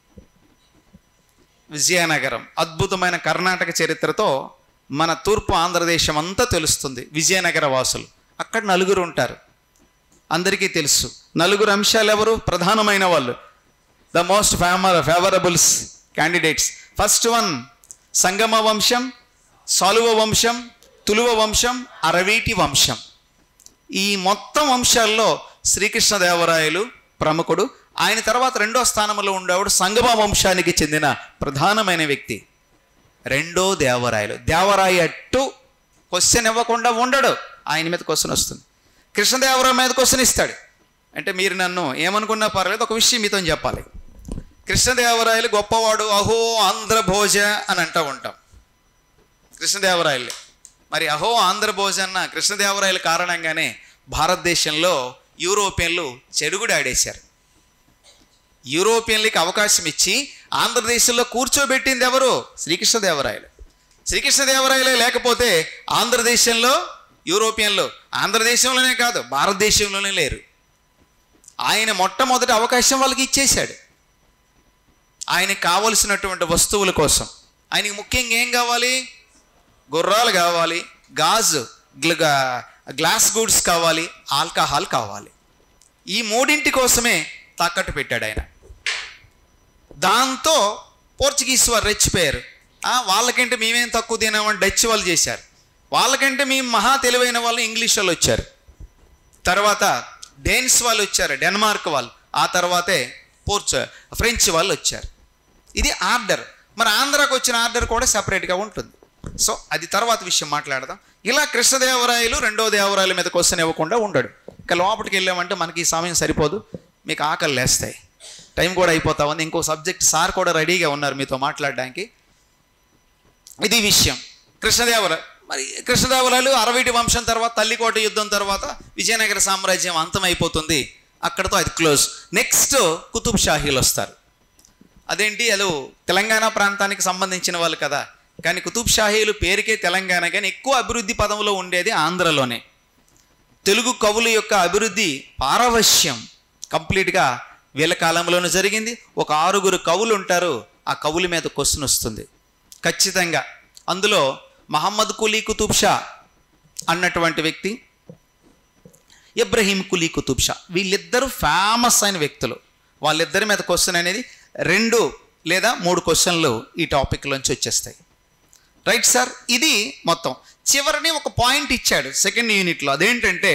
విజయనగరం అద్భుతమైన కర్ణాటక చరిత్రతో మన తూర్పు ఆంధ్రదేశం అంతా తెలుస్తుంది విజయనగర వాసులు అక్కడ నలుగురు ఉంటారు అందరికీ తెలుసు నలుగురు అంశాలు ఎవరు ప్రధానమైన వాళ్ళు the most famer favourables candidates first one Sangama వంశం సాలువ వంశం తులువ వంశం అరవీటి వంశం ఈ మొత్తం వంశాల్లో శ్రీకృష్ణదేవరాయలు ప్రముఖుడు ఆయన తర్వాత రెండో స్థానంలో ఉండేవాడు సంగమ వంశానికి చెందిన ప్రధానమైన వ్యక్తి రెండో దేవరాయలు దేవరాయ టూ క్వశ్చన్ ఇవ్వకుండా ఉండడు ఆయన మీద క్వశ్చన్ వస్తుంది కృష్ణదేవరాయ మీద క్వశ్చన్ ఇస్తాడు అంటే మీరు నన్ను ఏమనుకున్నా పర్లేదు ఒక విషయం మీతో చెప్పాలి కృష్ణదేవరాయలు గొప్పవాడు అహో ఆంధ్రభోజ అని అంటూ ఉంటాం కృష్ణదేవరాయలు మరి అహో ఆంధ్రభోజ అన్న కృష్ణదేవరాయల కారణంగానే భారతదేశంలో యూరోపియన్లు చెడుగుడు ఆడేశారు యూరోపియన్లకి అవకాశం ఇచ్చి ఆంధ్రదేశంలో కూర్చోబెట్టింది ఎవరు శ్రీకృష్ణదేవరాయలు శ్రీకృష్ణదేవరాయలే లేకపోతే ఆంధ్రదేశంలో యూరోపియన్లు ఆంధ్రదేశంలోనే కాదు భారతదేశంలోనే లేరు ఆయన మొట్టమొదటి అవకాశం వాళ్ళకి ఇచ్చేశాడు ఆయనకి కావలసినటువంటి వస్తువుల కోసం ఆయనకి ముఖ్యంగా ఏం కావాలి గుర్రాలు కావాలి గాజు గ్ల- గ్లాస్ గూడ్స్ కావాలి ఆల్కహాల్ కావాలి ఈ మూడింటి కోసమే తాకట్టు పెట్టాడు ఆయన దాంతో పోర్చుగీస్ వారు రెచ్చిపోయారు ఆ, వాళ్ళకంటే మేమేం తక్కువ తినామని డచ్ వాళ్ళు చేశారు వాళ్ళకంటే మేము మహా తెలివైన వాళ్ళు ఇంగ్లీష్ వాళ్ళు వచ్చారు తర్వాత డేన్స్ వాళ్ళు వచ్చారు డెన్మార్క్ వాళ్ళు ఆ తర్వాతే పోర్చు ఫ్రెంచ్ వాళ్ళు వచ్చారు ఇది ఆర్డర్ మరి ఆంధ్రాకి వచ్చిన ఆర్డర్ కూడా సెపరేట్గా ఉంటుంది సో అది తర్వాత విషయం మాట్లాడదాం ఇలా కృష్ణదేవరాయలు రెండో దేవరాయల మీద క్వశ్చన్ ఇవ్వకుండా ఉండడు ఇక లోపలికి వెళ్ళామంటే మనకి ఈ సమయం సరిపోదు మీకు ఆకలి లేస్తాయి టైం కూడా అయిపోతా ఉంది ఇంకో సబ్జెక్ట్ సార్ కూడా రెడీగా ఉన్నారు మీతో మాట్లాడడానికి ఇది విషయం కృష్ణదేవర మరి కృష్ణదేవరాయలు అరవైటి వంశం తర్వాత తల్లికోట యుద్ధం తర్వాత విజయనగర సామ్రాజ్యం అంతమైపోతుంది అక్కడతో అది క్లోజ్ నెక్స్ట్ కుతుబ్ షాహీలు వస్తారు అదేంటి అలు తెలంగాణ ప్రాంతానికి సంబంధించిన వాళ్ళు కదా కానీ కుతుబ్ షాహీలు పేరుకే తెలంగాణ కానీ ఎక్కువ అభివృద్ధి పదంలో ఉండేది ఆంధ్రలోనే తెలుగు కవుల యొక్క అభివృద్ధి పారవశ్యం కంప్లీట్గా వీళ్ళ కాలంలోనే జరిగింది ఒక ఆరుగురు కవులు ఉంటారు ఆ కవుల మీద క్వశ్చన్ వస్తుంది ఖచ్చితంగా అందులో మహమ్మద్ కులీ కుతుబ్ షా అన్నటువంటి వ్యక్తి ఇబ్రహీం కులీ కుతుబ్ షా వీళ్ళిద్దరూ ఫేమస్ అయిన వ్యక్తులు వాళ్ళిద్దరి మీద క్వశ్చన్ అనేది రెండు లేదా మూడు క్వశ్చన్లు ఈ టాపిక్లోంచి వచ్చేస్తాయి రైట్ సార్ ఇది మొత్తం చివరిని ఒక పాయింట్ ఇచ్చాడు సెకండ్ యూనిట్లో అదేంటంటే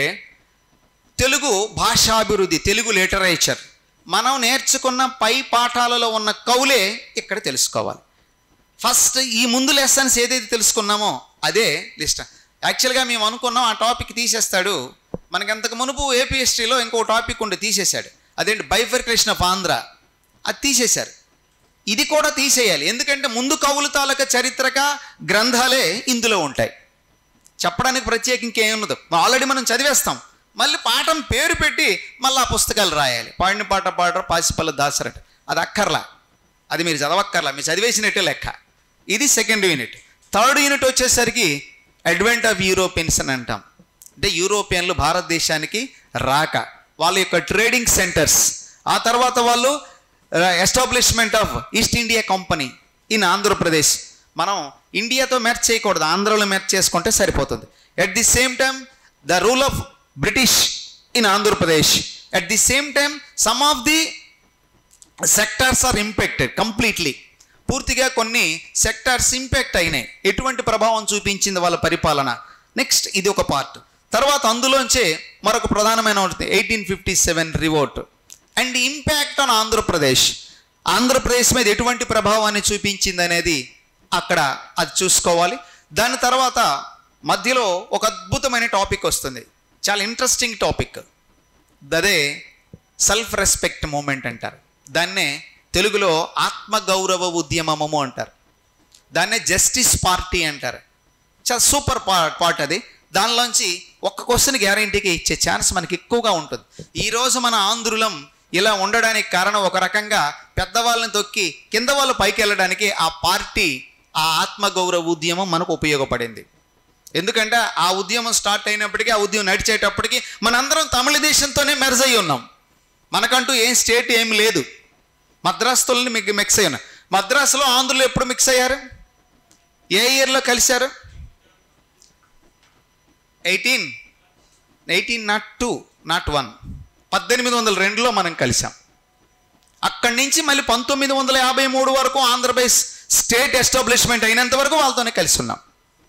తెలుగు భాషాభివృద్ధి తెలుగు లిటరేచర్ మనం నేర్చుకున్న పై పాఠాలలో ఉన్న కవులే ఇక్కడ తెలుసుకోవాలి ఫస్ట్ ఈ ముందు లెసన్స్ ఏదైతే తెలుసుకున్నామో అదే లిస్ట్ యాక్చువల్గా మేము అనుకున్నాం ఆ టాపిక్ తీసేస్తాడు మనకి అంతకు మునుపు ఏపీ హిస్టరీలో ఇంకో టాపిక్ ఉండి తీసేశాడు అదేంటి బైఫర్కేషన్ ఆఫ్ ఆంధ్ర అది తీసేశారు ఇది కూడా తీసేయాలి ఎందుకంటే ముందు కవుల తాలూకా చరిత్రక గ్రంథాలే ఇందులో ఉంటాయి చెప్పడానికి ప్రత్యేక ఇంకేం ఉండదు ఆల్రెడీ మనం చదివేస్తాం మళ్ళీ పాఠం పేరు పెట్టి మళ్ళీ ఆ పుస్తకాలు రాయాలి పాడిన పాట పాడరు పాసిపల్ల దాసరట అది అక్కర్లా అది మీరు చదవక్కర్లా మీరు చదివేసినట్టే లెక్క ఇది సెకండ్ యూనిట్ థర్డ్ యూనిట్ వచ్చేసరికి అడ్వెంట్ ఆఫ్ యూరోపియన్స్ అని అంటాం అంటే యూరోపియన్లు భారతదేశానికి రాక వాళ్ళ యొక్క ట్రేడింగ్ సెంటర్స్ ఆ తర్వాత వాళ్ళు establishment of East India company in Andhra Pradesh మనం ఇండియాతో మ్యాచ్ చేయకూడదు ఆంధ్రలో మ్యాచ్ చేసుకుంటే సరిపోతుంది at the same time the rule of British in Andhra Pradesh at the same time some of the sectors are impacted completely పూర్తిగా కొన్ని సెక్టార్స్ ఇంపాక్ట్ అయినాయి ఎటువంటి ప్రభావం చూపించింది వాళ్ళ పరిపాలన నెక్స్ట్ ఇది ఒక పార్ట్ తర్వాత అందులోంచే మరొక ప్రధానమైన ఉంటుంది eighteen fifty seven revolt and impact on Andhra Pradesh Andhra Pradesh మీద ఎటువంటి ప్రభావాన్ని చూపించింది అనేది అక్కడ అది చూసుకోవాలి దాని తర్వాత మధ్యలో ఒక అద్భుతమైన టాపిక్ వస్తుంది చాలా ఇంట్రెస్టింగ్ టాపిక్ అదే సెల్ఫ్ రెస్పెక్ట్ మూమెంట్ అంటారు దాన్నే తెలుగులో ఆత్మగౌరవ ఉద్యమము అంటారు దాన్నే జస్టిస్ పార్టీ అంటారు చాలా సూపర్ పా పార్ట్ అది దానిలోంచి ఒక్క క్వశ్చన్ గ్యారంటీకి ఇచ్చే ఛాన్స్ మనకి ఎక్కువగా ఉంటుంది ఈరోజు మన ఆంధ్రులం ఇలా ఉండడానికి కారణం ఒక రకంగా పెద్దవాళ్ళని తొక్కి కింద వాళ్ళు పైకి వెళ్ళడానికి ఆ పార్టీ ఆ ఆత్మగౌరవ ఉద్యమం మనకు ఉపయోగపడింది ఎందుకంటే ఆ ఉద్యమం స్టార్ట్ అయినప్పటికీ ఆ ఉద్యమం నడిచేటప్పటికి మనందరం తమిళ దేశంతోనే మెర్జ్ అయి ఉన్నాం మనకంటూ ఏం స్టేట్ ఏం లేదు మద్రాసుతోని మీకు మిక్స్ అయి ఉన్నాం మద్రాసులో ఆంధ్రులు ఎప్పుడు మిక్స్ అయ్యారు ఏ ఇయర్లో కలిశారు eighteen eighteen nought two nought one పద్దెనిమిది వందల రెండులో మనం కలిసాం అక్కడి నుంచి మళ్ళీ పంతొమ్మిది వందల యాభై మూడు వరకు ఆంధ్రప్రదేశ్ స్టేట్ ఎస్టాబ్లిష్మెంట్ అయినంత వరకు వాళ్ళతోనే కలిసి ఉన్నాం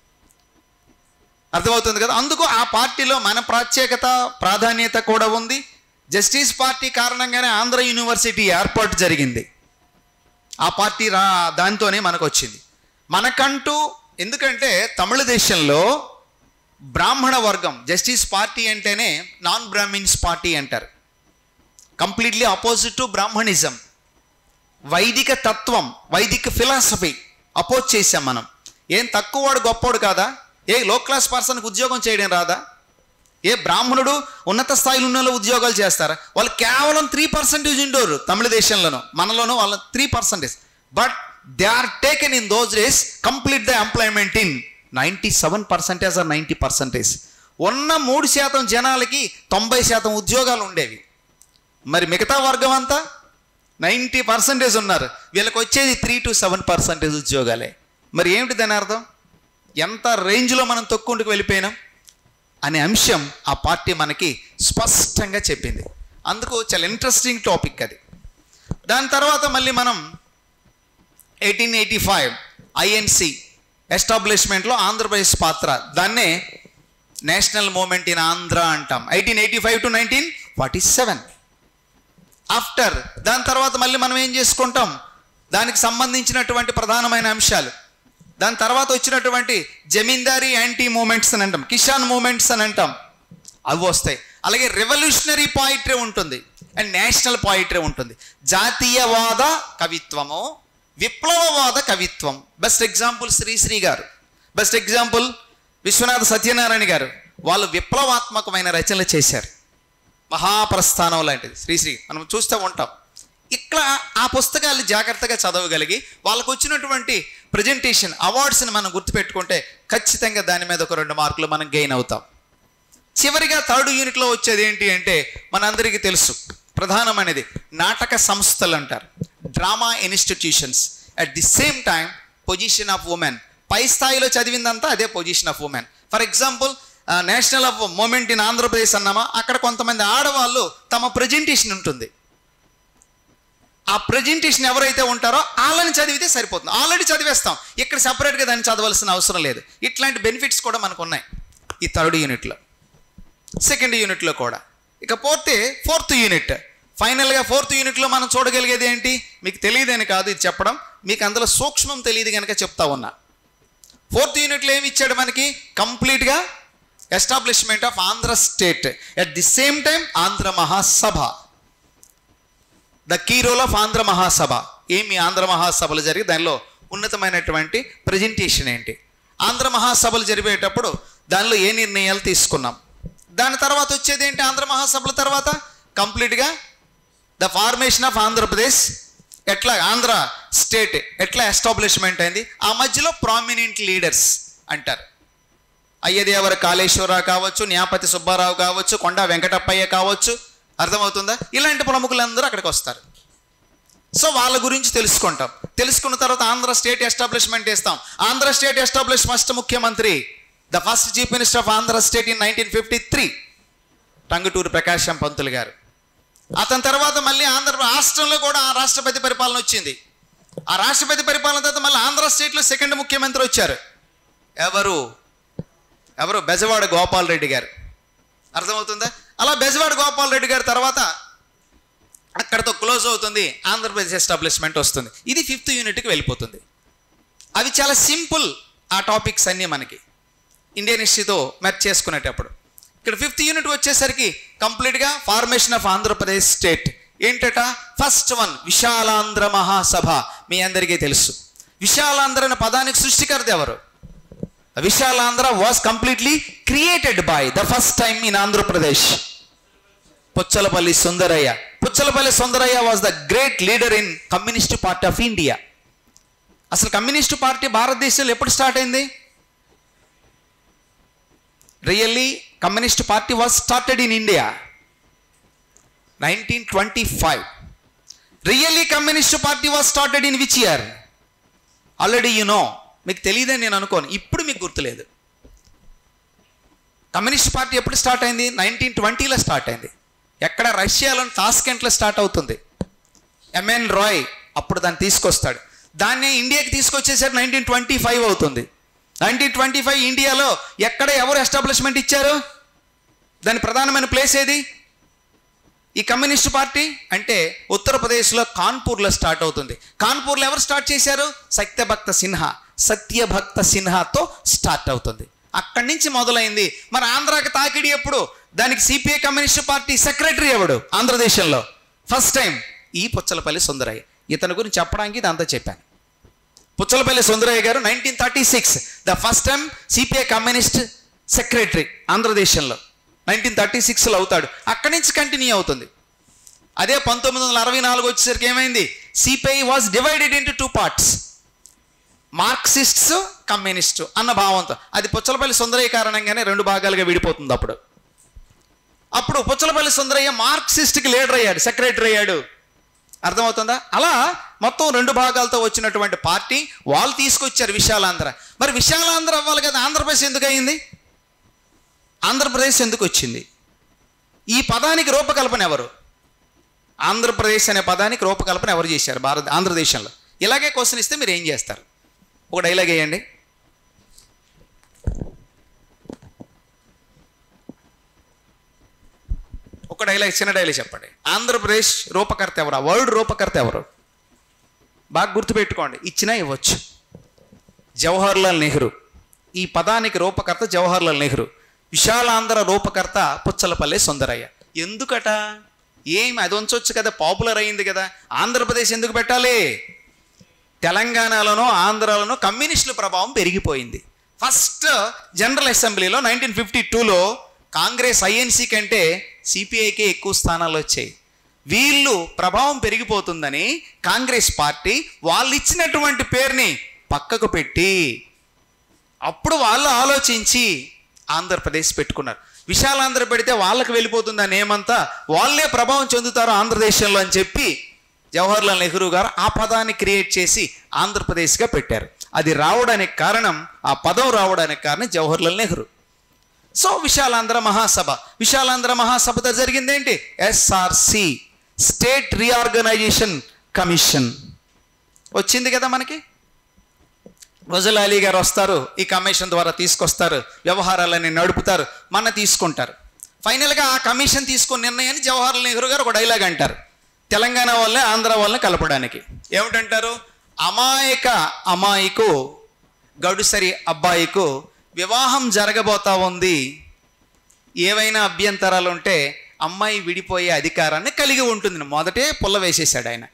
అర్థమవుతుంది కదా అందుకు ఆ పార్టీలో మన ప్రత్యేకత ప్రాధాన్యత కూడా ఉంది జస్టిస్ పార్టీ కారణంగానే ఆంధ్ర యూనివర్సిటీ ఏర్పాటు జరిగింది ఆ పార్టీ రా దాంతోనే మనకు వచ్చింది మనకంటూ ఎందుకంటే తమిళ దేశంలో బ్రాహ్మణ వర్గం జస్టిస్ పార్టీ అంటేనే నాన్ బ్రాహ్మిన్స్ పార్టీ అంటారు కంప్లీట్లీ ఆపోజిట్ టు బ్రాహ్మణిజం వైదిక తత్వం వైదిక ఫిలాసఫీ అపోజ్ చేసాం మనం ఏం తక్కువవాడు గొప్పోడు కాదా ఏ లో క్లాస్ పర్సన్కి ఉద్యోగం చేయడం రాదా ఏ బ్రాహ్మణుడు ఉన్నత స్థాయిలో ఉన్న వాళ్ళు ఉద్యోగాలు చేస్తారా వాళ్ళు కేవలం త్రీ పర్సెంటేజ్ ఉండోరు తమిళ దేశంలోనూ మనలోనూ వాళ్ళ three percentage but they are taken in those days complete the employment in ninety seven percentage or ninety percentage ఉన్న మూడు శాతం జనాలకి తొంభై శాతం ఉద్యోగాలు ఉండేవి మరి మిగతా వర్గం అంతా నైంటీ పర్సెంటేజ్ ఉన్నారు వీళ్ళకి వచ్చేది త్రీ టు సెవెన్ పర్సెంటేజ్ ఉద్యోగాలే మరి ఏమిటి దాని అర్థం ఎంత రేంజ్లో మనం తొక్కుంటుకు వెళ్ళిపోయినాం అనే అంశం ఆ పార్టీ మనకి స్పష్టంగా చెప్పింది అందుకు చాలా ఇంట్రెస్టింగ్ టాపిక్ అది దాని తర్వాత మళ్ళీ మనం ఎయిటీన్ ఎయిటీ ఫైవ్ ఐఎన్సి ఎస్టాబ్లిష్మెంట్లో ఆంధ్రప్రదేశ్ పాత్ర దాన్నే నేషనల్ మూమెంట్ ఇన్ ఆంధ్ర అంటాం eighteen eighty five to nineteen forty seven after దాని తర్వాత మళ్ళీ మనం ఏం చేసుకుంటాం దానికి సంబంధించినటువంటి ప్రధానమైన అంశాలు దాని తర్వాత వచ్చినటువంటి జమీందారీ యాంటీ మూమెంట్స్ అని అంటాం కిషాన్ మూమెంట్స్ అని అంటాం అవి వస్తాయి అలాగే రెవల్యూషనరీ పాయిట్రీ ఉంటుంది అండ్ నేషనల్ పాయిట్రీ ఉంటుంది జాతీయవాద కవిత్వము విప్లవవాద కవిత్వం బెస్ట్ ఎగ్జాంపుల్ శ్రీశ్రీ గారు బెస్ట్ ఎగ్జాంపుల్ విశ్వనాథ సత్యనారాయణ గారు వాళ్ళు విప్లవాత్మకమైన రచనలు చేశారు మహాప్రస్థానం లాంటిది శ్రీశ్రీ మనం చూస్తూ ఉంటాం ఇక్కడ ఆ పుస్తకాలు జాగ్రత్తగా చదవగలిగి వాళ్ళకు వచ్చినటువంటి ప్రజెంటేషన్ అవార్డ్స్ని మనం గుర్తుపెట్టుకుంటే ఖచ్చితంగా దాని మీద ఒక రెండు మార్కులు మనం గెయిన్ అవుతాం చివరిగా థర్డ్ యూనిట్లో వచ్చేది ఏంటి అంటే మనందరికీ తెలుసు ప్రధానమైనది నాటక సంస్థలు అంటారు drama institutions at the same time position of women పై స్థాయిలో చదివిందంతా అదే position of women for example national of movement in Andhra Pradesh అన్నామా అక్కడ కొంతమంది ఆడవాళ్ళు తమ ప్రజెంటేషన్ ఉంటుంది ఆ ప్రజెంటేషన్ ఎవరైతే ఉంటారో వాళ్ళని చదివితే సరిపోతుంది ఆల్రెడీ చదివేస్తాం ఇక్కడ సపరేట్గా దాన్ని చదవాల్సిన అవసరం లేదు ఇట్లాంటి బెనిఫిట్స్ కూడా మనకు ఉన్నాయి ఈ థర్డ్ యూనిట్లో సెకండ్ యూనిట్లో కూడా ఇక పోతే ఫోర్త్ యూనిట్ ఫైనల్గా ఫోర్త్ యూనిట్లో మనం చూడగలిగేది ఏంటి మీకు తెలియదని కాదు ఇది చెప్పడం మీకు అందులో సూక్ష్మం తెలియదు కనుక చెప్తా ఉన్నా ఫోర్త్ యూనిట్లో ఏమి ఇచ్చాడు మనకి కంప్లీట్గా establishment of Andhra state at the same time Andhra Mahasabha the key role of Andhra Mahasabha ఏమి ఆంధ్ర మహాసభలు జరిగి దానిలో ఉన్నతమైనటువంటి ప్రజెంటేషన్ ఏంటి ఆంధ్ర మహాసభలు జరిపేటప్పుడు దానిలో ఏ నిర్ణయాలు తీసుకున్నాం దాని తర్వాత వచ్చేది ఏంటి ఆంధ్ర మహాసభల తర్వాత కంప్లీట్గా ద ఫార్మేషన్ ఆఫ్ ఆంధ్రప్రదేశ్ ఎట్లా ఆంధ్ర స్టేట్ ఎట్లా ఎస్టాబ్లిష్మెంట్ అయింది ఆ మధ్యలో ప్రామినెంట్ లీడర్స్ అంటారు అయ్యదేవర కాళేశ్వరరావు కావచ్చు న్యాపతి సుబ్బారావు కావచ్చు కొండా వెంకటప్పయ్య కావచ్చు అర్థమవుతుందా ఇలాంటి ప్రముఖులందరూ అక్కడికి వస్తారు సో వాళ్ళ గురించి తెలుసుకుంటాం తెలుసుకున్న తర్వాత ఆంధ్ర స్టేట్ ఎస్టాబ్లిష్మెంట్ ఇస్తాం ఆంధ్ర స్టేట్ ఎస్టాబ్లిష్ ఫస్ట్ ముఖ్యమంత్రి the first chief minister of Andhra state in nineteen fifty three Tanguturi Prakasam Pantulu garu అతని తర్వాత మళ్ళీ ఆంధ్ర రాష్ట్రంలో కూడా ఆ రాష్ట్రపతి పరిపాలన వచ్చింది ఆ రాష్ట్రపతి పరిపాలన తర్వాత మళ్ళీ ఆంధ్ర స్టేట్లో సెకండ్ ముఖ్యమంత్రి వచ్చారు ఎవరు ఎవరు బెజవాడ గోపాల్ రెడ్డి గారు అర్థమవుతుందా అలా బెజవాడ గోపాల్ రెడ్డి గారి తర్వాత అక్కడతో క్లోజ్ అవుతుంది ఆంధ్రప్రదేశ్ ఎస్టాబ్లిష్మెంట్ వస్తుంది ఇది ఫిఫ్త్ యూనిట్కి వెళ్ళిపోతుంది అవి చాలా సింపుల్ ఆ టాపిక్స్ అన్నీ మనకి ఇండియన్ హిస్టరీతో మ్యాచ్ చేసుకునేటప్పుడు ఇక్కడ ఫిఫ్త్ యూనిట్ వచ్చేసరికి కంప్లీట్గా ఫార్మేషన్ ఆఫ్ ఆంధ్రప్రదేశ్ స్టేట్ ఏంటట ఫస్ట్ వన్ విశాలాంధ్ర మహాసభ మీ అందరికీ తెలుసు విశాలాంధ్ర అనే పదానికి సృష్టికర్త ఎవరు Visalandhra was completely created by the first time in Andhra Pradesh Puchalapalli Sundarayya Puchalapalli Sundarayya was the great leader in communist party of India అసలు కమ్యూనిస్ట్ పార్టీ భారతదేశంలో ఎప్పుడు స్టార్ట్ అయింది really communist party was started in India nineteen twenty five really communist party was started in which year already you know మీకు తెలియదని నేను అనుకోను ఇప్పుడు మీకు గుర్తులేదు కమ్యూనిస్ట్ పార్టీ ఎప్పుడు స్టార్ట్ అయింది నైన్టీన్ ట్వంటీలో స్టార్ట్ అయింది ఎక్కడ రష్యాలోని టాస్కెంట్లో స్టార్ట్ అవుతుంది ఎంఎన్ రాయ్ అప్పుడు దాన్ని తీసుకొస్తాడు దాన్ని ఇండియాకి తీసుకొచ్చేసరికి నైన్టీన్ ట్వంటీ ఫైవ్ అవుతుంది నైన్టీన్ ట్వంటీ ఫైవ్ ఇండియాలో ఎక్కడ ఎవరు ఎస్టాబ్లిష్మెంట్ ఇచ్చారు దాని ప్రధానమైన ప్లేస్ ఏది ఈ కమ్యూనిస్ట్ పార్టీ అంటే ఉత్తరప్రదేశ్లో కాన్పూర్లో స్టార్ట్ అవుతుంది కాన్పూర్లో ఎవరు స్టార్ట్ చేశారు సత్యభక్త సిన్హా సత్యభక్త సిన్హాతో స్టార్ట్ అవుతుంది అక్కడి నుంచి మొదలైంది మరి ఆంధ్రాకి తాకిడి ఎప్పుడు దానికి సిపిఐ కమ్యూనిస్ట్ పార్టీ సెక్రటరీ ఎవడు ఆంధ్రదేశంలో ఫస్ట్ టైం ఈ పుచ్చలపల్లి సుందరయ్య ఇతని గురించి చెప్పడానికి ఇదంతా చెప్పాను Puchalapalli Sundarayya garu nineteen thirty six the first time CPI communist secretary ఆంధ్రదేశంలో నైన్టీన్ థర్టీ సిక్స్లో అవుతాడు అక్కడి నుంచి కంటిన్యూ అవుతుంది అదే పంతొమ్మిది వందల అరవై నాలుగు వచ్చేసరికి ఏమైంది CPI was divided into two parts marxists communist అన్న భావంతో అది పుచ్చలపల్లి సుందరయ్య కారణంగానే రెండు భాగాలుగా విడిపోతుంది అప్పుడు అప్పుడు పుచ్చలపల్లి సుందరయ్య మార్క్సిస్ట్కి లీడర్ అయ్యాడు సెక్రటరీ అయ్యాడు అర్థమవుతుందా అలా మొత్తం రెండు భాగాలతో వచ్చినటువంటి పార్టీ వాళ్ళు తీసుకొచ్చారు విశాలాంధ్ర మరి విశాలాంధ్ర అవ్వాలి కదా ఆంధ్రప్రదేశ్ ఎందుకు అయింది ఆంధ్రప్రదేశ్ ఎందుకు వచ్చింది ఈ పదానికి రూపకల్పన ఎవరు ఆంధ్రప్రదేశ్ అనే పదానికి రూపకల్పన ఎవరు చేశారు భారత ఆంధ్రదేశంలో ఇలాగే క్వశ్చన్ ఇస్తే మీరు ఏం చేస్తారు ఒక డైలాగ్ వేయండి ఒక డైలాగ్ చిన్న డైలాగ్ చెప్పండి ఆంధ్రప్రదేశ్ రూపకర్త ఎవరు ఆ వరల్డ్ రూపకర్త ఎవరు బాగా గుర్తుపెట్టుకోండి ఇచ్చినా ఇవ్వచ్చు జవహర్లాల్ నెహ్రూ ఈ పదానికి రూపకర్త జవహర్లాల్ నెహ్రూ విశాలాంధ్ర రూపకర్త పుచ్చలపల్లి సుందరయ్య ఎందుకట ఏం అది ఉంచవచ్చు కదా పాపులర్ అయింది కదా ఆంధ్రప్రదేశ్ ఎందుకు పెట్టాలి తెలంగాణలోనో ఆంధ్రాలోనో కమ్యూనిస్టుల ప్రభావం పెరిగిపోయింది ఫస్ట్ జనరల్ అసెంబ్లీలో నైన్టీన్ ఫిఫ్టీ టూలో కాంగ్రెస్ ఐఎన్సీ కంటే సిపిఐకే ఎక్కువ స్థానాలు వచ్చాయి వీళ్ళు ప్రభావం పెరిగిపోతుందని కాంగ్రెస్ పార్టీ వాళ్ళు ఇచ్చినటువంటి పేరుని పక్కకు పెట్టి అప్పుడు వాళ్ళు ఆలోచించి ఆంధ్రప్రదేశ్ పెట్టుకున్నారు విశాలాంధ్ర పెడితే వాళ్ళకి వెళ్ళిపోతుందని ఏమంతా వాళ్ళే ప్రభావం చెందుతారు ఆంధ్రదేశంలో అని చెప్పి జవహర్లాల్ నెహ్రూ గారు ఆ పదాన్ని క్రియేట్ చేసి ఆంధ్రప్రదేశ్గా పెట్టారు అది రావడానికి కారణం ఆ పదం రావడానికి కారణం జవహర్లాల్ నెహ్రూ సో విశాలాంధ్ర మహాసభ విశాలాంధ్ర మహాసభతో జరిగింది ఏంటి ఎస్ఆర్సి స్టేట్ రీఆర్గనైజేషన్ కమిషన్ వచ్చింది కదా మనకి రోజుల అలీ గారు వస్తారు ఈ కమిషన్ ద్వారా తీసుకొస్తారు వ్యవహారాలన్నీ నడుపుతారు మన తీసుకుంటారు ఫైనల్గా ఆ కమిషన్ తీసుకున్న నిర్ణయాన్ని జవహర్లాల్ నెహ్రూ గారు ఒక డైలాగ్ అంటారు తెలంగాణ వాళ్ళని ఆంధ్ర వాళ్ళని కలపడానికి ఏమిటంటారు అమాయక అమాయికు గడుసరి అబ్బాయికు వివాహం జరగబోతా ఉంది ఏవైనా అభ్యంతరాలు ఉంటే అమ్మాయి విడిపోయే అధికారాన్ని కలిగి ఉంటుంది మొదటే పుల్ల వేసేసాడు ఆయన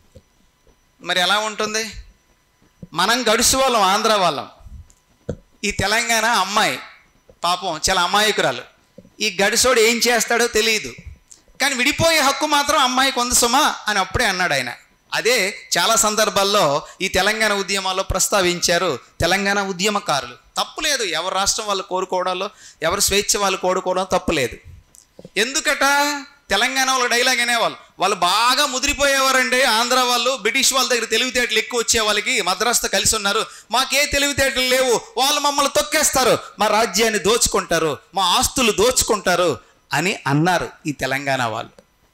మరి ఎలా ఉంటుంది మనం గడుసు వాళ్ళం ఆంధ్ర వాళ్ళం ఈ తెలంగాణ అమ్మాయి పాపం చాలా అమాయకురాలు ఈ గడుసోడు ఏం చేస్తాడో తెలియదు కానీ విడిపోయే హక్కు మాత్రం అమ్మాయికి ఉంది సుమా అని అప్పుడే అన్నాడు ఆయన అదే చాలా సందర్భాల్లో ఈ తెలంగాణ ఉద్యమాల్లో ప్రస్తావించారు తెలంగాణ ఉద్యమకారులు తప్పులేదు ఎవరు రాష్ట్రం వాళ్ళు కోరుకోవడంలో ఎవరు స్వేచ్ఛ వాళ్ళు కోరుకోవడం తప్పులేదు ఎందుకట తెలంగాణ వాళ్ళు డైలాగ్ అనేవాళ్ళు వాళ్ళు బాగా ముదిరిపోయేవారండి ఆంధ్ర వాళ్ళు బ్రిటిష్ వాళ్ళ దగ్గర తెలివితేటలు ఎక్కువ వచ్చే వాళ్ళకి మద్రాసుతో కలిసి ఉన్నారు మాకే తెలివితేటలు లేవు వాళ్ళు మమ్మల్ని తొక్కేస్తారు మా రాజ్యాన్ని దోచుకుంటారు మా ఆస్తులు దోచుకుంటారు అని అన్నారు ఈ తెలంగాణ వాళ్ళు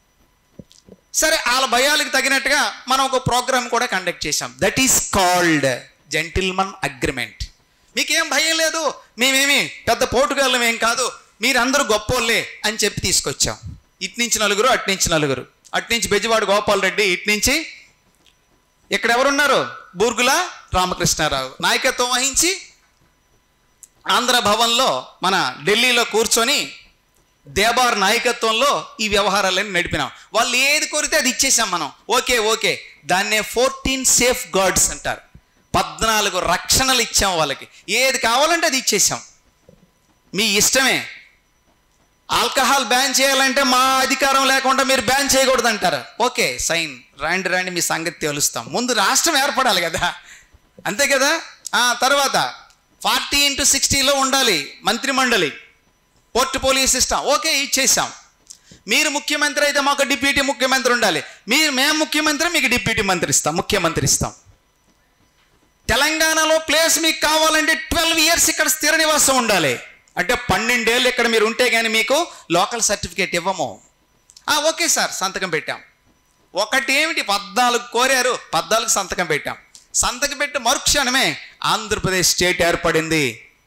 సరే వాళ్ళ భయాలకు తగినట్టుగా మనం ఒక ప్రోగ్రామ్ కూడా కండక్ట్ చేశాం that is called gentleman agreement మీకేం భయం లేదు మేమేమి పెద్ద పోటుగాళ్ళం ఏం కాదు మీరందరూ గొప్పోళ్ళే అని చెప్పి తీసుకొచ్చాం ఇటు నుంచి నలుగురు అటు నుంచి నలుగురు అటు నుంచి బెజవాడ గోపాల్ రెడ్డి ఇటు నుంచి ఇక్కడ ఎవరున్నారు బూర్గుల రామకృష్ణారావు నాయకత్వం వహించి ఆంధ్ర భవన్లో మన ఢిల్లీలో కూర్చొని దేబార్ నాయకత్వంలో ఈ వ్యవహారాలన్నీ నడిపినాం వాళ్ళు ఏది కోరితే అది ఇచ్చేసాం మనం ఓకే ఓకే దాన్నే ఫోర్టీన్ సేఫ్ గార్డ్స్ అంటారు పద్నాలుగు రక్షణలు ఇచ్చాం వాళ్ళకి ఏది కావాలంటే అది ఇచ్చేసాం మీ ఇష్టమే ఆల్కహాల్ బ్యాన్ చేయాలంటే మా అధికారం లేకుండా మీరు బ్యాన్ చేయకూడదు అంటారు ఓకే సైన్ రండి రండి మీ సంగతి తెలుస్తాం ముందు రాష్ట్రం ఏర్పడాలి కదా అంతే కదా ఆ తర్వాత ఫార్టీ ఇంటూ సిక్స్టీలో ఉండాలి మంత్రిమండలి పోర్ట్ఫోలియో సిస్టమ్ ఓకే ఇచ్చేసాం మీరు ముఖ్యమంత్రి అయితే మాకు డిప్యూటీ ముఖ్యమంత్రి ఉండాలి మీరు మేము ముఖ్యమంత్రి మీకు డిప్యూటీ మంత్రి ఇస్తాం ముఖ్యమంత్రి ఇస్తాం తెలంగాణలో ప్లేస్ మీకు కావాలంటే ట్వెల్వ్ ఇయర్స్ ఇక్కడ స్థిర నివాసం ఉండాలి అంటే పన్నెండేళ్ళు ఇక్కడ మీరు ఉంటే కానీ మీకు లోకల్ సర్టిఫికేట్ ఇవ్వము ఆ, ఓకే సార్ సంతకం పెట్టాం ఒకటి ఏమిటి పద్నాలుగు కోరారు పద్నాలుగు సంతకం పెట్టాం సంతకం పెట్టి మరుక్షణమే ఆంధ్రప్రదేశ్ స్టేట్ ఏర్పడింది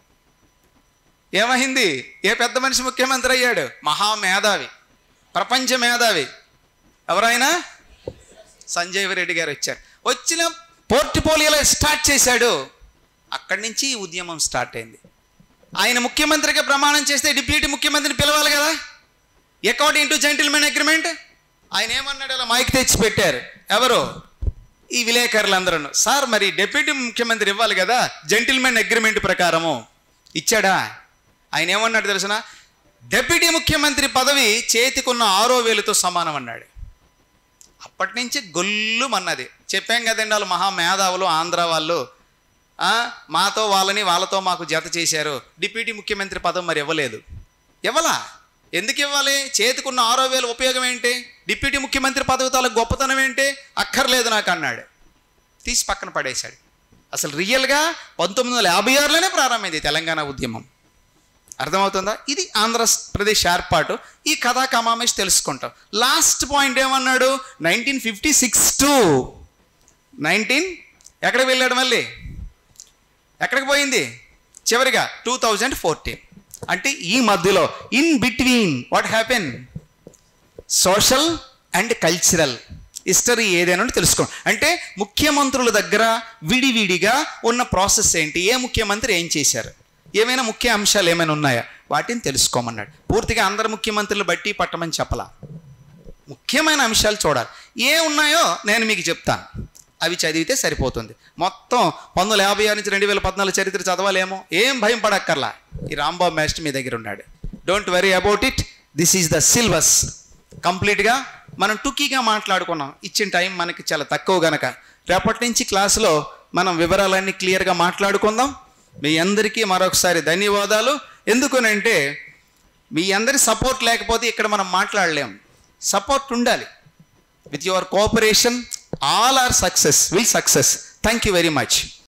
ఏమైంది ఏ పెద్ద మనిషి ముఖ్యమంత్రి అయ్యాడు మహామేధావి ప్రపంచ మేధావి ఎవరైనా సంజయ్ రెడ్డి గారు వచ్చారు వచ్చిన పోర్ట్ఫోలియోలో స్టార్ట్ చేశాడు అక్కడి నుంచి ఈ ఉద్యమం స్టార్ట్ అయింది ఆయన ముఖ్యమంత్రిగా ప్రమాణం చేస్తే డిప్యూటీ ముఖ్యమంత్రిని పిలవాలి కదా అకార్డింగ్ టు జెంటిల్మెన్ అగ్రిమెంట్ ఆయన ఏమన్నాడు అలా మైక్ తెచ్చి పెట్టారు ఎవరు ఈ విలేకరులందరూ సార్ మరి డిప్యూటీ ముఖ్యమంత్రి ఇవ్వాలి కదా జెంటిల్మెన్ అగ్రిమెంట్ ప్రకారము ఇచ్చాడా ఆయన ఏమన్నాడు తెలుసిన డిప్యూటీ ముఖ్యమంత్రి పదవి చేతికున్న ఆరో వేలుతో సమానం అన్నాడు అప్పటి నుంచి గొల్లుమన్నది చెప్పాం కదండి వాళ్ళు మహా మేధావులు ఆంధ్ర వాళ్ళు ఆ, మాతో వాళ్ళని వాళ్ళతో మాకు జత చేశారు డిప్యూటీ ముఖ్యమంత్రి పదం మరి ఇవ్వలేదు ఇవ్వలా ఎందుకు ఇవ్వాలి చేతికున్న ఆరో వేలు ఉపయోగం ఏంటి డిప్యూటీ ముఖ్యమంత్రి పదవి తాలూకు గొప్పతనం ఏంటి అక్కర్లేదు నాకు అన్నాడు తీసి పక్కన పడేశాడు అసలు రియల్గా పంతొమ్మిది వందల యాభై ఆరులోనే ప్రారంభమైంది ఈ తెలంగాణ ఉద్యమం అర్థమవుతుందా ఇది ఆంధ్రప్రదేశ్ ఏర్పాటు ఈ కథా కమామేష్ తెలుసుకుంటాం లాస్ట్ పాయింట్ ఏమన్నాడు nineteen fifty six to nineteen ఎక్కడికి వెళ్ళాడు మళ్ళీ ఎక్కడికి పోయింది చివరిగా టూ థౌజండ్ ఫోర్టీన్ అంటే ఈ మధ్యలో in between what happen social and cultural history ఏదైనా తెలుసుకోండి అంటే ముఖ్యమంత్రుల దగ్గర విడివిడిగా ఉన్న ప్రాసెస్ ఏంటి ఏ ముఖ్యమంత్రి ఏం చేశారు ఏమైనా ముఖ్య అంశాలు ఏమైనా ఉన్నాయా వాటిని తెలుసుకోమన్నాడు పూర్తిగా అందరు ముఖ్యమంత్రులు బట్టి పట్టమని చెప్పలా ముఖ్యమైన అంశాలు చూడాలి ఏ ఉన్నాయో నేను మీకు చెప్తాను అవి చదివితే సరిపోతుంది మొత్తం పంతొమ్మిది వందల యాభై ఆరు నుంచి రెండు వేల పద్నాలుగు చరిత్ర చదవాలేమో ఏం భయం పడక్కర్లా ఈ రాంబాబు మాస్టర్ మీ దగ్గర ఉన్నాడు don't worry about it this is the syllabus కంప్లీట్గా మనం టుకీగా మాట్లాడుకున్నాం ఇచ్చిన టైం మనకి చాలా తక్కువ గనక రేపటి నుంచి క్లాసులో మనం వివరాలన్నీ క్లియర్గా మాట్లాడుకుందాం మీ అందరికీ మరొకసారి ధన్యవాదాలు ఎందుకనంటే మీ అందరి సపోర్ట్ లేకపోతే ఇక్కడ మనం మాట్లాడలేం సపోర్ట్ ఉండాలి with your cooperation all are success will success thank you very much